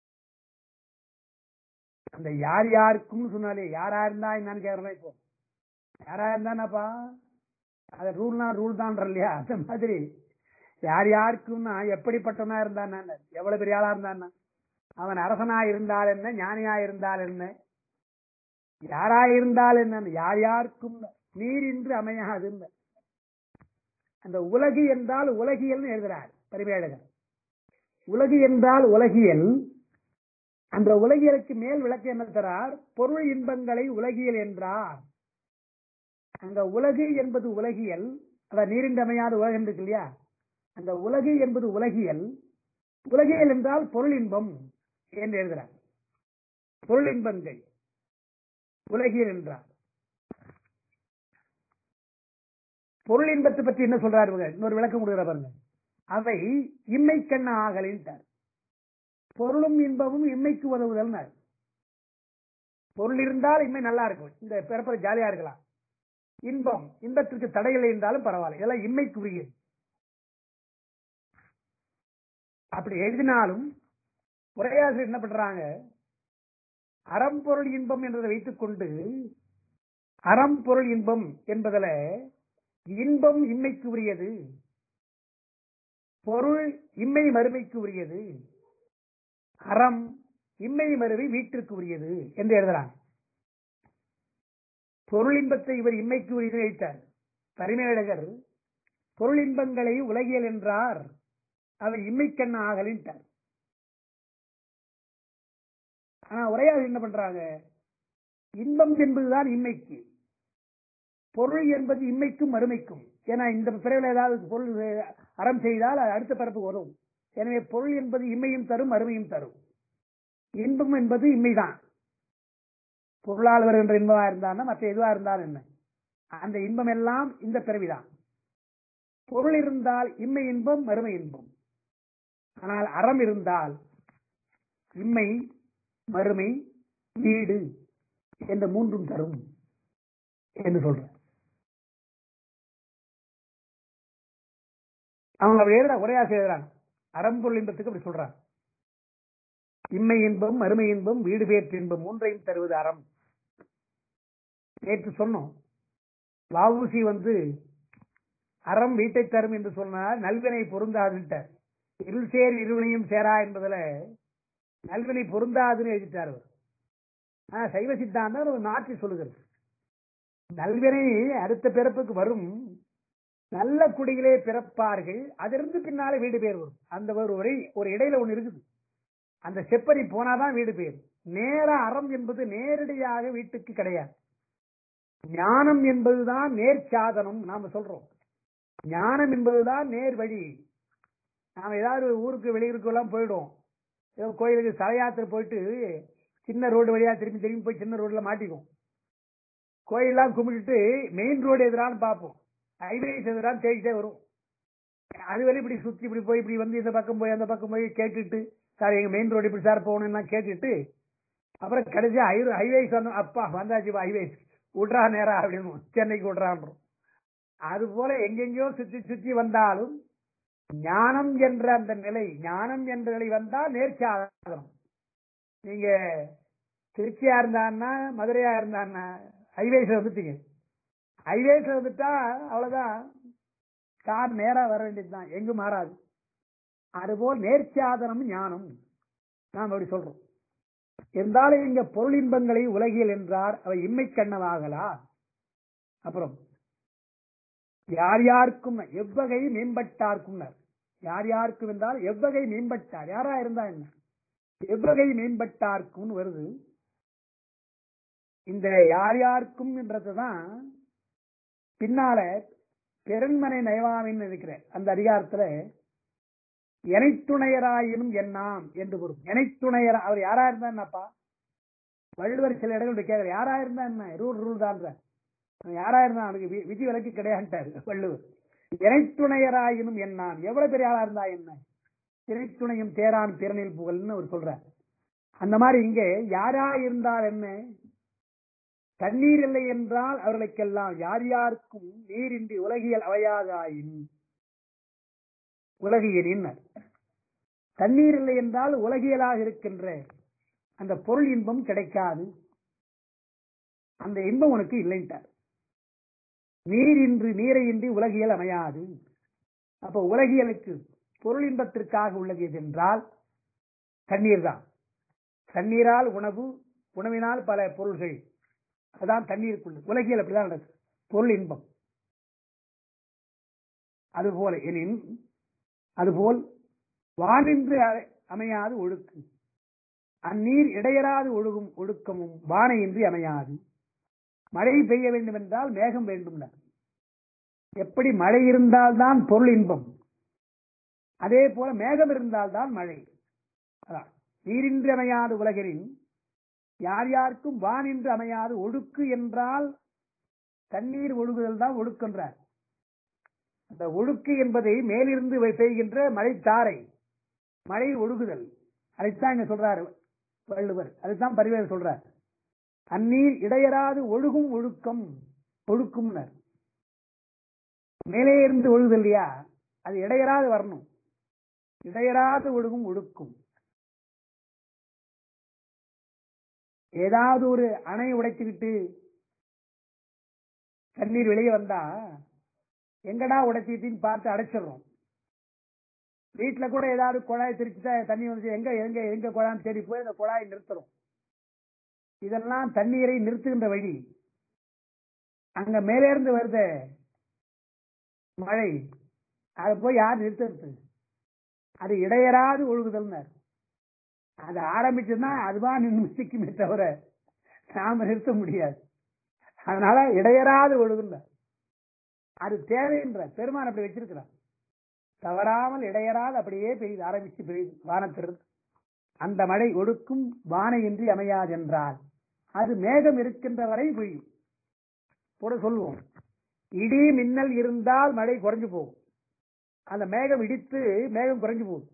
அந்த யார் யாருக்கும் சொன்னாலே யாரா இருந்தா என்னன்னு கேக்குறேன் இப்போ யாரா இருந்தானப்பா அது ரூல்னா ரூல் தான் இல்லையா அந்த மாதிரி யார் யாருக்கும்னா எப்படிப்பட்டவனா இருந்தான் எவ்வளவு பெரிய ஆளா இருந்தான் அவன் அரசனா இருந்தால் என்ன ஞானியா இருந்தால் என்ன யாரா இருந்தால் என்ன யார் யாருக்கும் நீர் இன்று அமையாது அந்த உலகு என்றால் உலகியல்னு எழுதுறார் பரிமேழகர் உலகு என்றால் உலகியல் அந்த உலகியலுக்கு மேல் விளக்கு என்ன தரார் பொருள் இன்பங்களை உலகியல் என்றார் அந்த உலகு என்பது உலகியல் அத நீரின்றமையாத உலகம் இருக்கு இல்லையா அந்த உலகு என்பது உலகியல் உலகியல் என்றால் பொருள் இன்பம் என்று எழுதுறார் பொருள் இன்பங்கள் உலகியல் என்றார் பொருள் இன்பத்தை பற்றி என்ன சொல்றாரு இவங்க? இன்னொரு விளக்கம் கொடுக்குற பாருங்க அவை இம்மை கண்ண ஆகலின்ட்டார் பொருளும் இன்பமும் இம்மைக்கு உதவுதல் பொருள் இருந்தால் இம்மை நல்லா இருக்கும் இந்த பிறப்பை ஜாலியா இருக்கலாம் இன்பம் இன்பத்திற்கு தடையில்லை என்றாலும் பரவாயில்ல இதெல்லாம் இம்மைக்கு உரியது அப்படி எழுதினாலும் உரையாசிரியர் என்ன பண்றாங்க அறம்பொருள் இன்பம் என்றதை வைத்துக் கொண்டு அறம்பொருள் இன்பம் என்பதுல இன்பம் இம்மைக்கு உரியது பொருள் இம்மை மறுமைக்கு உரியது அறம் இம்மை மறுவை வீட்டிற்கு உரியது என்று எழுதுறாங்க பொருள் இன்பத்தை இவர் இம்மைக்கு உரியது வைத்தார் பரிமேழகர் பொருள் இன்பங்களை உலகியல் என்றார் அவர் இம்மைக்கண்ண ஆகலின்ட்டார் ஆனா உரையாளர் என்ன பண்றாங்க இன்பம் என்பதுதான் இம்மைக்கு பொருள் என்பது இம்மைக்கும் மறுமைக்கும் ஏன்னா இந்த பிறவில் ஏதாவது பொருள் அறம் செய்தால் அது அடுத்த பிறப்பு வரும் எனவே பொருள் என்பது இம்மையும் தரும் மறுமையும் தரும் இன்பம் என்பது இம்மைதான் பொருளால் வருகின்ற இன்பமா இருந்தாலும் மற்ற எதுவா இருந்தாலும் என்ன அந்த இன்பம் எல்லாம் இந்த பிறவிதான் பொருள் இருந்தால் இம்மை இன்பம் மறுமை இன்பம் ஆனால் அறம் இருந்தால் இம்மை மறுமை வீடு என்ற மூன்றும் தரும் என்று சொல்ற அவங்க அப்படி எழுத உரையாக எழுதுறாங்க அறம்பொருள் இன்பத்துக்கு அப்படி சொல்றாங்க இம்மை இன்பம் மறுமை இன்பம் வீடு பேற்று இன்பம் மூன்றையும் தருவது அறம் நேற்று சொன்னோம் வாவூசி வந்து அறம் வீட்டை தரும் என்று சொன்னால் நல்வினை பொருந்தாதுன்ட்டார் இருள் சேர் இருவினையும் சேரா என்பதுல நல்வினை பொருந்தாதுன்னு எழுதிட்டார் அவர் ஆனா சைவ சித்தாந்தம் ஒரு மாற்றி சொல்லுகிறது நல்வினை அடுத்த பிறப்புக்கு வரும் நல்ல குடியிலே பிறப்பார்கள் அதிலிருந்து பின்னாலே வீடு பேர் வரும் அந்த ஒரு உரை ஒரு இடையில ஒண்ணு இருக்குது அந்த செப்பரி போனாதான் வீடு பேர் நேர அறம் என்பது நேரடியாக வீட்டுக்கு கிடையாது ஞானம் என்பதுதான் நேர்ச்சாதனம் நாம சொல்றோம் ஞானம் என்பதுதான் நேர் வழி நாம ஏதாவது ஊருக்கு வெளியூருக்கு எல்லாம் போயிடுவோம் ஏதோ கோயிலுக்கு சலையாத்திரை போயிட்டு சின்ன ரோடு வழியா திரும்பி திரும்பி போய் சின்ன ரோட்ல மாட்டிக்கும் கோயிலெல்லாம் கும்பிட்டுட்டு மெயின் ரோடு எதிரான்னு பார்ப்போம் ஹைவேஸ் எதிரான்னு தேடிட்டே வரும் அது வரை இப்படி சுத்தி இப்படி போய் இப்படி வந்து இந்த பக்கம் போய் அந்த பக்கம் போய் கேட்டுட்டு சார் எங்க மெயின் ரோடு இப்படி சார் போகணும்னா கேட்டுட்டு அப்புறம் கடைசியா ஹைவேஸ் வந்தோம் அப்பா வந்தாச்சு ஹைவேஸ் விட்றா நேரா அப்படின்னு சென்னைக்கு விட்றான்றோம் அது போல எங்கெங்கயோ சுத்தி சுத்தி வந்தாலும் ஞானம் என்ற அந்த நிலை ஞானம் என்ற நிலை வந்தா நேர்ச்சி ஆகணும் நீங்க திருச்சியா இருந்தான்னா மதுரையா இருந்தான்னா ஹைவேஸ்ல வந்துட்டீங்க ஹைவேஸ்ல வந்துட்டா அவ்வளவுதான் கார் நேரா வர வேண்டியதுதான் எங்கும் மாறாது அதுபோல் நேர்ச்சியாதனம் ஞானம் நாம் அப்படி சொல்றோம் இருந்தாலும் இங்க பொருள் இன்பங்களை உலகியல் என்றார் அவை இம்மை கண்ணவாகலா அப்புறம் யார் யாருக்கும் எவ்வகை மேம்பட்டார்க்கும் யார் யாருக்கும் என்றால் எவ்வகை மேம்பட்டார் யாரா இருந்தா என்ன எவ்வகை மேம்பட்டார்க்கும் வருது இந்த யார் யாருக்கும் என்றதுதான் பின்னால பெருண்மனை நயவாமின்னு இருக்கிறேன் அந்த அதிகாரத்துல எனைத்துணையராயினும் என்னாம் என்று வரும் எனைத்துணையரா அவர் யாரா இருந்தா என்னப்பா வள்ளுவர் சில இடங்கள் கேட்கிற யாரா இருந்தா என்ன ரூல் ரூல் தான் யாரா இருந்தா அவனுக்கு வி- விதி விலக்கு கிடையாதுட்டாரு வள்ளுவர் இணைத்துணையராயினும் என்னான் எவ்வளவு பெரிய ஆளா இருந்தா என்ன திரைத்துணையும் தேரான் திறனில் புகழ்னு அவர் சொல்றார் அந்த மாதிரி இங்கே யாரா இருந்தால் என்ன தண்ணீர் இல்லை என்றால் அவர்களுக்கெல்லாம் யார் யாருக்கும் நீரின்றி உலகியல் அவையாதாயின் உலகியலின் தண்ணீர் இல்லை என்றால் உலகியலாக இருக்கின்ற அந்த பொருள் இன்பம் கிடைக்காது அந்த இன்பம் உனக்கு இல்லைன்ட்டார் நீரின்றி நீரையின்றி உலகியல் அமையாது அப்ப உலகியலுக்கு பொருள் இன்பத்திற்காக உள்ளது எது என்றால் தண்ணீர் தான் தண்ணீரால் உணவு உணவினால் பல பொருள்கள் அதான் தண்ணீருக்குள்ள உலகியல் அப்படிதான் நடக்குது பொருள் இன்பம் அதுபோல எனின் அதுபோல் வானின்று அ- அமையாது ஒழுக்கு அந்நீர் இடையராது ஒழுகும் ஒழுக்கமும் வானையின்றி அமையாது மழை பெய்ய வேண்டும் என்றால் மேகம் வேண்டும் எப்படி மழை இருந்தால்தான் பொருள் இன்பம் அதே போல மேகம் இருந்தால்தான் மழை அதான் நீரின்றி அமையாது உலகினின் யார் யாருக்கும் வானின்று அமையாது ஒழுக்கு என்றால் தண்ணீர் ஒழுகுதல் தான் ஒழுக்கென்றார் அந்த ஒழுக்கு என்பதை மேலிருந்து வை- பெய்கின்ற மழைத்தாரை மழை ஒழுகுதல் அதைத்தான் இங்க சொல்றாரு வள்ளுவர் அதைத்தான் பரிவேர் சொல்றார் அந்நீர் இடையராது ஒழுகும் ஒழுக்கம் ஒழுக்கும்னர் மேலே இருந்து ஒழுகுதல் இல்லையா அது இடையராது வரணும் இடையராது ஒழுகும் ஒழுக்கும் ஏதாவது ஒரு அணை உடைச்சுக்கிட்டு தண்ணீர் வெளியே வந்தா எங்கடா உடைச்சிட்டுன்னு பார்த்து அடைச்சிடுறோம் வீட்டுல கூட ஏதாவது குழாய் திரிச்சுட்டா தண்ணி வந்து எங்க எங்க எங்க குழான்னு தேடி போய் அந்த குழாயை நிறுத்துறோம் இதெல்லாம் தண்ணீரை நிறுத்துகின்ற வழி அங்க மேலே இருந்து வருத மழை அதை போய் யார் நிறுத்துறது அது இடையராது ஒழுகுதல்னார் அது ஆரம்பிச்சதுன்னா அதுவா நின்று சிக்குமே தவிர நாம நிறுத்த முடியாது அதனால இடையராது ஒழுகுனார் அது தேவைன்ற பெருமான் அப்படி வச்சிருக்கிறார் தவறாமல் இடையராது அப்படியே பெய்து ஆரம்பிச்சு பெய்யுது வானத்திலிருந்து அந்த மழை ஒடுக்கும் வானையின்றி அமையாதென்றால் அது மேகம் இருக்கின்ற வரை பெய்யும் கூட சொல்லுவோம் இடி மின்னல் இருந்தால் மழை குறைஞ்சு போகும் அந்த மேகம் இடித்து மேகம் குறைஞ்சு போகும்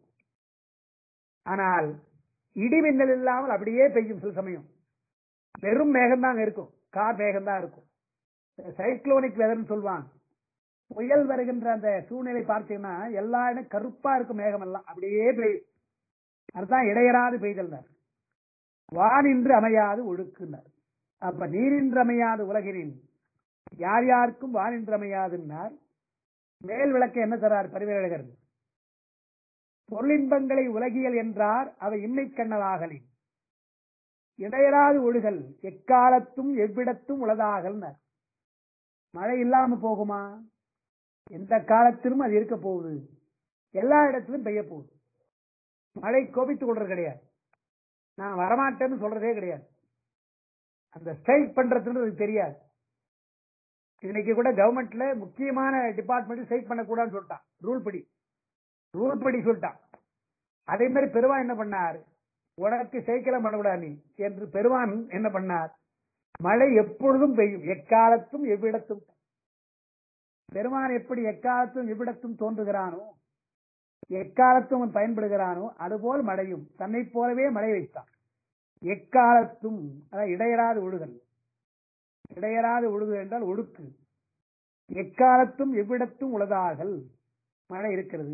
ஆனால் இடி மின்னல் இல்லாமல் அப்படியே பெய்யும் சில சமயம் வெறும் மேகம் தான் இருக்கும் கார் மேகம் தான் இருக்கும் சைக்ளோனிக் வெதர்னு சொல்லுவாங்க புயல் வருகின்ற அந்த சூழ்நிலை பார்த்தீங்கன்னா எல்லா இடம் கருப்பா இருக்கும் மேகம் எல்லாம் அப்படியே பெய்யும் அதுதான் இடையராது பெய்தல்னார் வானின்று அமையாது ஒழுக்குனார் அப்ப நீரின்று அமையாது உலகினின் யார் யாருக்கும் வானின்று அமையாதுன்னார் மேல் விளக்க என்ன தரார் பரிவேழகர் பொருளின்பங்களை உலகியல் என்றார் அவை இம்மை கண்ணவாகலின் இடையராது ஒழுகல் எக்காலத்தும் எவ்விடத்தும் உளதாகல்னார் மழை இல்லாம போகுமா எந்த காலத்திலும் அது இருக்க போகுது எல்லா இடத்திலும் பெய்ய போகுது மழை கோபித்துக் கொள்றது கிடையாது நான் வரமாட்டேன்னு சொல்றதே கிடையாது அந்த ஸ்ட்ரைக் பண்றதுன்னு எனக்கு தெரியாது இன்னைக்கு கூட கவர்மெண்ட்ல முக்கியமான டிபார்ட்மெண்ட் ஸ்ட்ரைக் பண்ணக்கூடாதுன்னு சொல்லிட்டான் ரூல் படி ரூல் படி சொல்லிட்டான் அதே மாதிரி பெருமான் என்ன பண்ணார் உனக்கு சைக்கிளம் பண்ணக்கூடாது நீ என்று பெருமான் என்ன பண்ணார் மழை எப்பொழுதும் பெய்யும் எக்காலத்தும் எவ்விடத்தும் பெருமான் எப்படி எக்காலத்தும் எவ்விடத்தும் தோன்றுகிறானோ எக்காலத்தும் அவன் பயன்படுகிறானோ அதுபோல் மழையும் தன்னை போலவே மழை வைத்தான் எக்காலத்தும் அதாவது இடையராது ஒழுகல் இடையராது ஒழுகுதல் என்றால் ஒடுக்கு எக்காலத்தும் எவ்விடத்தும் உளதாகல் மழை இருக்கிறது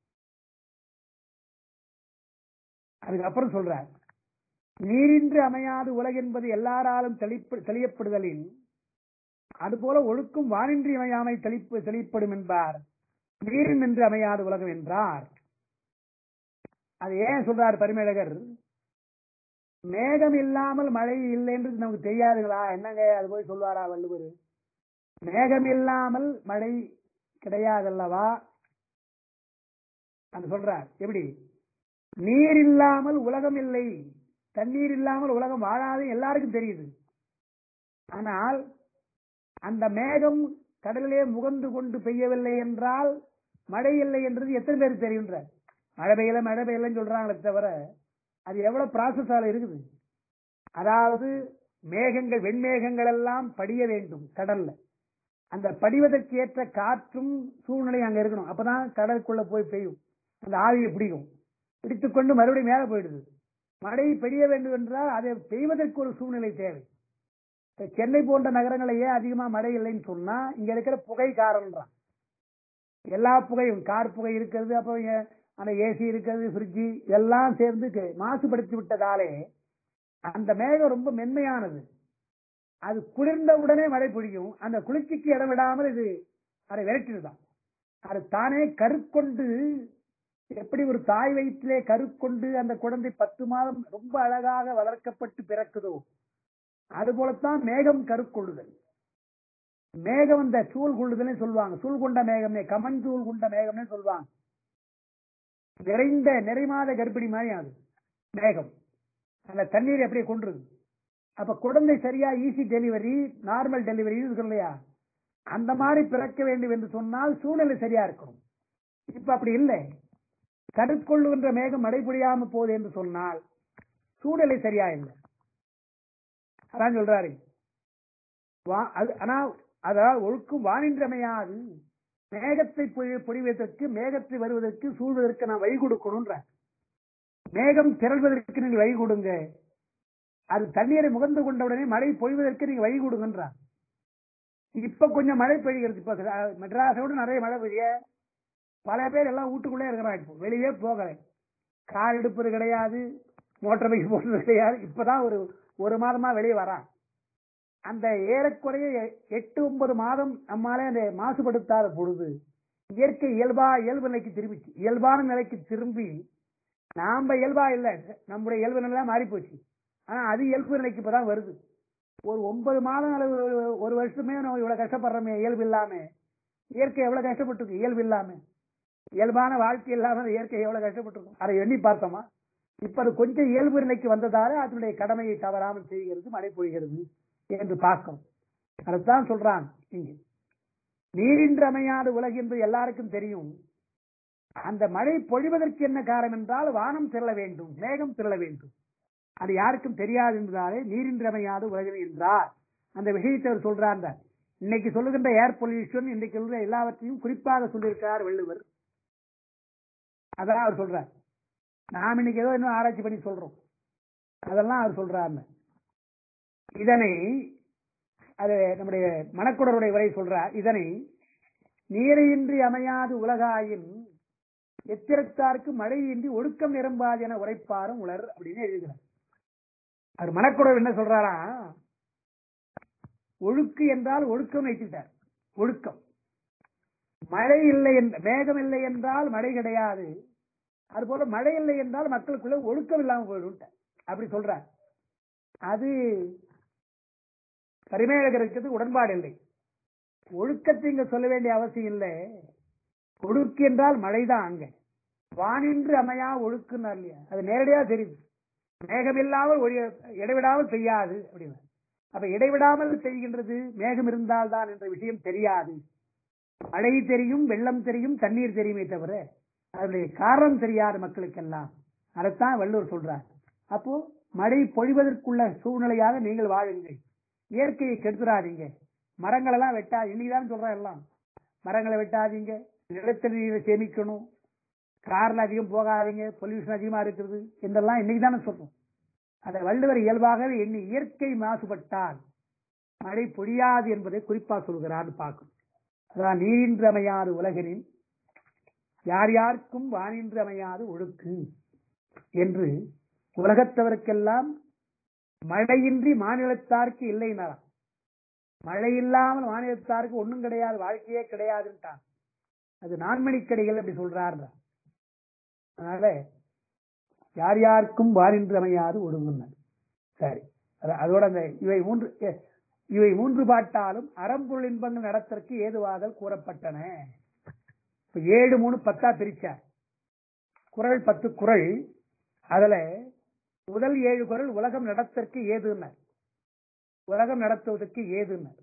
அதுக்கப்புறம் சொல்றார் நீரின்றி அமையாது உலகென்பது எல்லாராலும் தெளிப்பு தெளியப்படுதலின் அதுபோல ஒழுக்கும் வானின்றி அமையாமை தெளிப்பு தெளிப்படும் என்பார் நீரின் நின்று அமையாத உலகம் என்றார் அது ஏன் சொல்றார் பரிமேழகர் மேகம் இல்லாமல் மழை இல்லை என்று நமக்கு தெரியாதுங்களா என்னங்க அது போய் சொல்வாரா வள்ளுவர் மேகம் இல்லாமல் மழை கிடையாதல்லவா அது சொல்றார் எப்படி நீர் இல்லாமல் உலகம் இல்லை தண்ணீர் இல்லாமல் உலகம் வாழாது எல்லாருக்கும் தெரியுது ஆனால் அந்த மேகம் கடலிலே முகந்து கொண்டு பெய்யவில்லை என்றால் மழை இல்லை என்றது எத்தனை பேருக்கு தெரியுன்ற மழை பெய்யல மழை பெய்யலன்னு சொல்றாங்களே தவிர அது எவ்வளவு ப்ராசஸ் இருக்குது அதாவது மேகங்கள் வெண்மேகங்கள் எல்லாம் படிய வேண்டும் கடல்ல அந்த படிவதற்கு ஏற்ற காற்றும் சூழ்நிலை அங்க இருக்கணும் அப்பதான் கடலுக்குள்ள போய் பெய்யும் அந்த ஆவியை பிடிக்கும் பிடித்துக்கொண்டு மறுபடியும் மேல போயிடுது மழை பெய்ய வேண்டும் என்றால் அதை பெய்வதற்கு ஒரு சூழ்நிலை தேவை இப்ப சென்னை போன்ற நகரங்களையே அதிகமா மழை இல்லைன்னு சொன்னா இங்க இருக்கிற புகை காரணம்ன்றான் எல்லா புகையும் கார் புகை இருக்கிறது அப்போ இங்க அந்த ஏசி இருக்கிறது ஃப்ரிட்ஜி எல்லாம் சேர்ந்து கே- மாசுபடுத்தி விட்டதாலே அந்த மேகம் ரொம்ப மென்மையானது அது குளிர்ந்த உடனே மழை பொழியும் அந்த குளிர்ச்சிக்கு இடம் விடாமல் இது அதை விரட்டிடுதான் அது தானே கருக்கொண்டு எப்படி ஒரு தாய் வயிற்றிலே கருக்கொண்டு அந்த குழந்தை பத்து மாதம் ரொம்ப அழகாக வளர்க்கப்பட்டு பிறக்குதோ அதுபோலத்தான் மேகம் கருக்கொள்ளுதல் மேகம் இந்த சூழ் கொள்ளுதல்னு சொல்லுவாங்க சூழ் கொண்ட மேகம்னே கமன் சூழ் கொண்ட மேகம்னே சொல்லுவாங்க நிறைந்த நிறைமாத கர்ப்பிணி மாதிரி அது மேகம் அந்த தண்ணீர் அப்படியே கொண்டுருது அப்ப குழந்தை சரியா ஈஸி டெலிவரி நார்மல் டெலிவரி இருக்கு இல்லையா அந்த மாதிரி பிறக்க வேண்டும் என்று சொன்னால் சூழ்நிலை சரியா இருக்கணும் இப்ப அப்படி இல்லை கருக்கொள்ளுகின்ற மேகம் மழை பொழியாம போகுது என்று சொன்னால் சூழ்நிலை சரியா இல்லை அதான் சொல்றாரு வா- அது- ஆனா அதாவது ஒழுக்கும் வானின்றமையாது மேகத்தை பொழி- பொழிவதற்கு மேகத்தை வருவதற்கு சூழ்வதற்கு நான் வழி கொடுக்கணும்ன்ற மேகம் திரள்வதற்கு நீங்க வழி கொடுங்க அது தண்ணீரை முகந்து கொண்டவுடனே மழை பொழிவதற்கு நீங்க வழி கொடுங்கன்றார் இப்ப கொஞ்சம் மழை பெய்கிறது இப்ப அஹ், மெட்ராஸோட நிறைய மழை பெய்ய பல பேர் எல்லாம் வீட்டுக்குள்ளே இருக்கிறாங்க இப்போ வெளியே போகல கார் எடுப்பது கிடையாது மோட்டார் பைக் போடுறது கிடையாது இப்பதான் ஒரு ஒரு மாதமா வெளியே வரான் அந்த ஏறக்குறைய எ- எட்டு ஒன்பது மாதம் நம்மாலே அந்த மாசுபடுத்தாத பொழுது இயற்கை இயல்பா இயல்பு நிலைக்கு திரும்பிச்சு இயல்பான நிலைக்கு திரும்பி நாம இயல்பா இல்ல நம்முடைய இயல்பு நிலை மாறி போச்சு ஆனா அது இயல்பு நிலைக்கு இப்பதான் வருது ஒரு ஒன்பது மாதம் அளவு ஒரு- ஒரு வருஷமே நம்ம இவ்வளவு கஷ்டப்படுறோமே இயல்பு இல்லாம இயற்கை எவ்வளவு கஷ்டப்பட்டிருக்கு இயல்பு இல்லாம இயல்பான வாழ்க்கை இல்லாம இயற்கை எவ்வளவு கஷ்டப்பட்டிருக்கும் அதை எண்ணி பார்த்தோமா இப்ப அது கொஞ்சம் இயல்பு நிலைக்கு வந்ததால அதனுடைய கடமையை தவறாமல் செய்கிறது மழை பொழிகிறது என்று பார்க்கணும் அதைத்தான் சொல்றான் இங்கு நீரின்றி அமையாத உலகு என்று எல்லாருக்கும் தெரியும் அந்த மழை பொழிவதற்கு என்ன காரணம் என்றால் வானம் திரள வேண்டும் மேகம் திரள வேண்டும் அது யாருக்கும் தெரியாது என்பதாலே நீரின்றி அமையாத உலகம் என்றார் அந்த விஷயத்தை அவர் சொல்றார் இன்னைக்கு சொல்லுகின்ற ஏர் பொல்யூஷன் இன்னைக்கு சொல்ற எல்லாவற்றையும் குறிப்பாக சொல்லியிருக்கிறார் வள்ளுவர் அதான் அவர் சொல்றார் நாம் இன்னைக்கு ஏதோ இன்னும் ஆராய்ச்சி பண்ணி சொல்றோம் அதெல்லாம் அவர் சொல்றாருன்னு இதனை அது நம்முடைய மணக்குடருடைய வரை சொல்றார் இதனை நீரையின்றி அமையாது உலகாயின் எத்திரத்தார்க்கு மழையின்றி ஒழுக்கம் நிரம்பாது என உரைப்பாரும் உலர் அப்படின்னு எழுதுகிறார் அவர் மணக்குடர் என்ன சொல்றாரா ஒழுக்கு என்றால் ஒழுக்கம் வைத்துட்டார் ஒழுக்கம் மழை இல்லை என்ற மேகம் இல்லை என்றால் மழை கிடையாது அதுபோல மழை இல்லை என்றால் மக்களுக்குள்ள ஒழுக்கம் இல்லாம போயிடும் அப்படி சொல்றார் அது பரிமேலகருக்கு உடன்பாடு இல்லை ஒழுக்கத்தை இங்க சொல்ல வேண்டிய அவசியம் இல்லை ஒழுக்கு என்றால் மழைதான் அங்க வானின்று அமையா ஒழுக்குன்னு இல்லையா அது நேரடியா தெரியுது மேகம் இல்லாமல் ஒழி- இடைவிடாமல் பெய்யாது அப்படின்னு அப்ப இடைவிடாமல் பெய்கின்றது மேகம் இருந்தால்தான் என்ற விஷயம் தெரியாது மழை தெரியும் வெள்ளம் தெரியும் தண்ணீர் தெரியுமே தவிர அதனுடைய காரணம் தெரியாது மக்களுக்கெல்லாம் அதைத்தான் வள்ளுவர் சொல்றார் அப்போ மழை பொழிவதற்குள்ள சூழ்நிலையாக நீங்கள் வாழுங்கள் இயற்கையை கெடுத்துறாதீங்க மரங்கள் எல்லாம் வெட்டா இன்னைக்குதான் சொல்றேன் எல்லாம் மரங்களை வெட்டாதீங்க நிலத்தடி நீரை சேமிக்கணும் கார்ல அதிகம் போகாதீங்க பொல்யூஷன் அதிகமா இருக்குது என்றெல்லாம் இன்னைக்கு தானே சொல்றோம் அதை வள்ளுவர் இயல்பாகவே எண்ணி இயற்கை மாசுபட்டால் மழை பொழியாது என்பதை குறிப்பா சொல்கிறார்னு பார்க்கணும் அதான் நீரின்றி அமையாது உலகனின் யார் யாருக்கும் வானின்றி அமையாது ஒழுக்கு என்று உலகத்தவருக்கெல்லாம் மழையின்றி மாநிலத்தாருக்கு இல்லைனாராம் மழை இல்லாமல் மாநிலத்தாருக்கு ஒண்ணும் கிடையாது வாழ்க்கையே கிடையாதுன்ட்டான் அது நான்மணிக்கடிகள் அப்படி சொல்றார் அதனால யார் யாருக்கும் வாரின்றி அமையாது ஒடுங்குனர் சரி அத- அதோட அந்த இவை மூன்று எ- இவை மூன்று பாட்டாலும் அறம்பொருள் இன்பங்கள் நடத்தற்கு ஏதுவாதல் கூறப்பட்டன இப்ப ஏழு மூணு பத்தா பிரிச்சார் குறள் பத்து குறள் அதுல முதல் ஏழு குறள் உலகம் நடத்தற்கு ஏதுனர் உலகம் நடத்துவதற்கு ஏதுனர்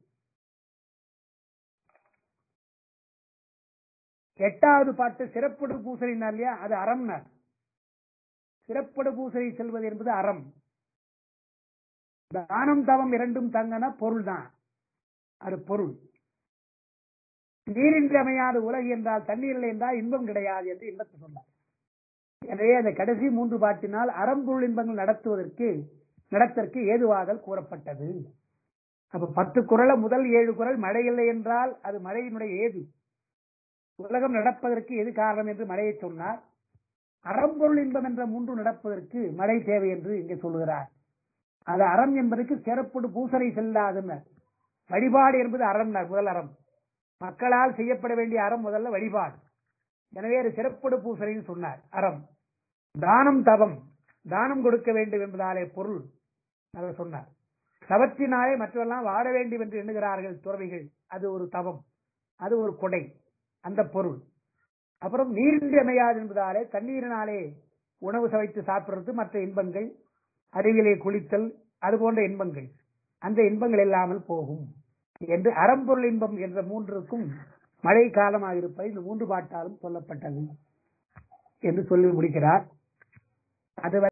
எட்டாவது பாட்டு சிறப்படு பூசலினார் இல்லையா அது அறம்னார் சிறப்படு பூசலை செல்வது என்பது அறம் தானம் தவம் இரண்டும் தங்கன பொருள் தான் அது பொருள் நீரின்றி அமையாத உலகு என்றால் தண்ணீர் இல்லை என்றால் இன்பம் கிடையாது என்று இன்பத்தை சொன்னார் எனவே அந்த கடைசி மூன்று பாட்டினால் அறம்பொருள் இன்பங்கள் நடத்துவதற்கு நடத்தற்கு ஏதுவாதல் கூறப்பட்டது அப்ப பத்து குரல முதல் ஏழு குரல் மழை இல்லை என்றால் அது மழையினுடைய ஏது உலகம் நடப்பதற்கு எது காரணம் என்று மழையை சொன்னார் அறம்பொருள் இன்பம் என்ற மூன்று நடப்பதற்கு மழை தேவை என்று இங்கே சொல்லுகிறார் அது அறம் என்பதற்கு சிறப்போடு பூசனை செல்லாதுன்னர் வழிபாடு என்பது அறம்னார் முதல் அறம் மக்களால் செய்யப்பட வேண்டிய அறம் முதல்ல வழிபாடு எனவே அது சிறப்போடு பூசனைன்னு சொன்னார் அறம் தானம் தவம் தானம் கொடுக்க வேண்டும் என்பதாலே பொருள் அதை சொன்னார் தவத்தினாலே மற்றவெல்லாம் வாழ வேண்டும் என்று எண்ணுகிறார்கள் துறவிகள் அது ஒரு தவம் அது ஒரு கொடை அந்த பொருள் அப்புறம் நீரின்றி அமையாது என்பதாலே தண்ணீரினாலே உணவு சமைத்து சாப்பிடுறது மற்ற இன்பங்கள் அருவிலே குளித்தல் அது போன்ற இன்பங்கள் அந்த இன்பங்கள் இல்லாமல் போகும் என்று அறம்பொருள் இன்பம் என்ற மூன்றுக்கும் மழை காலமாக இருப்பது இந்த மூன்று பாட்டாலும் சொல்லப்பட்டது என்று சொல்லி முடிக்கிறார் அதுவரை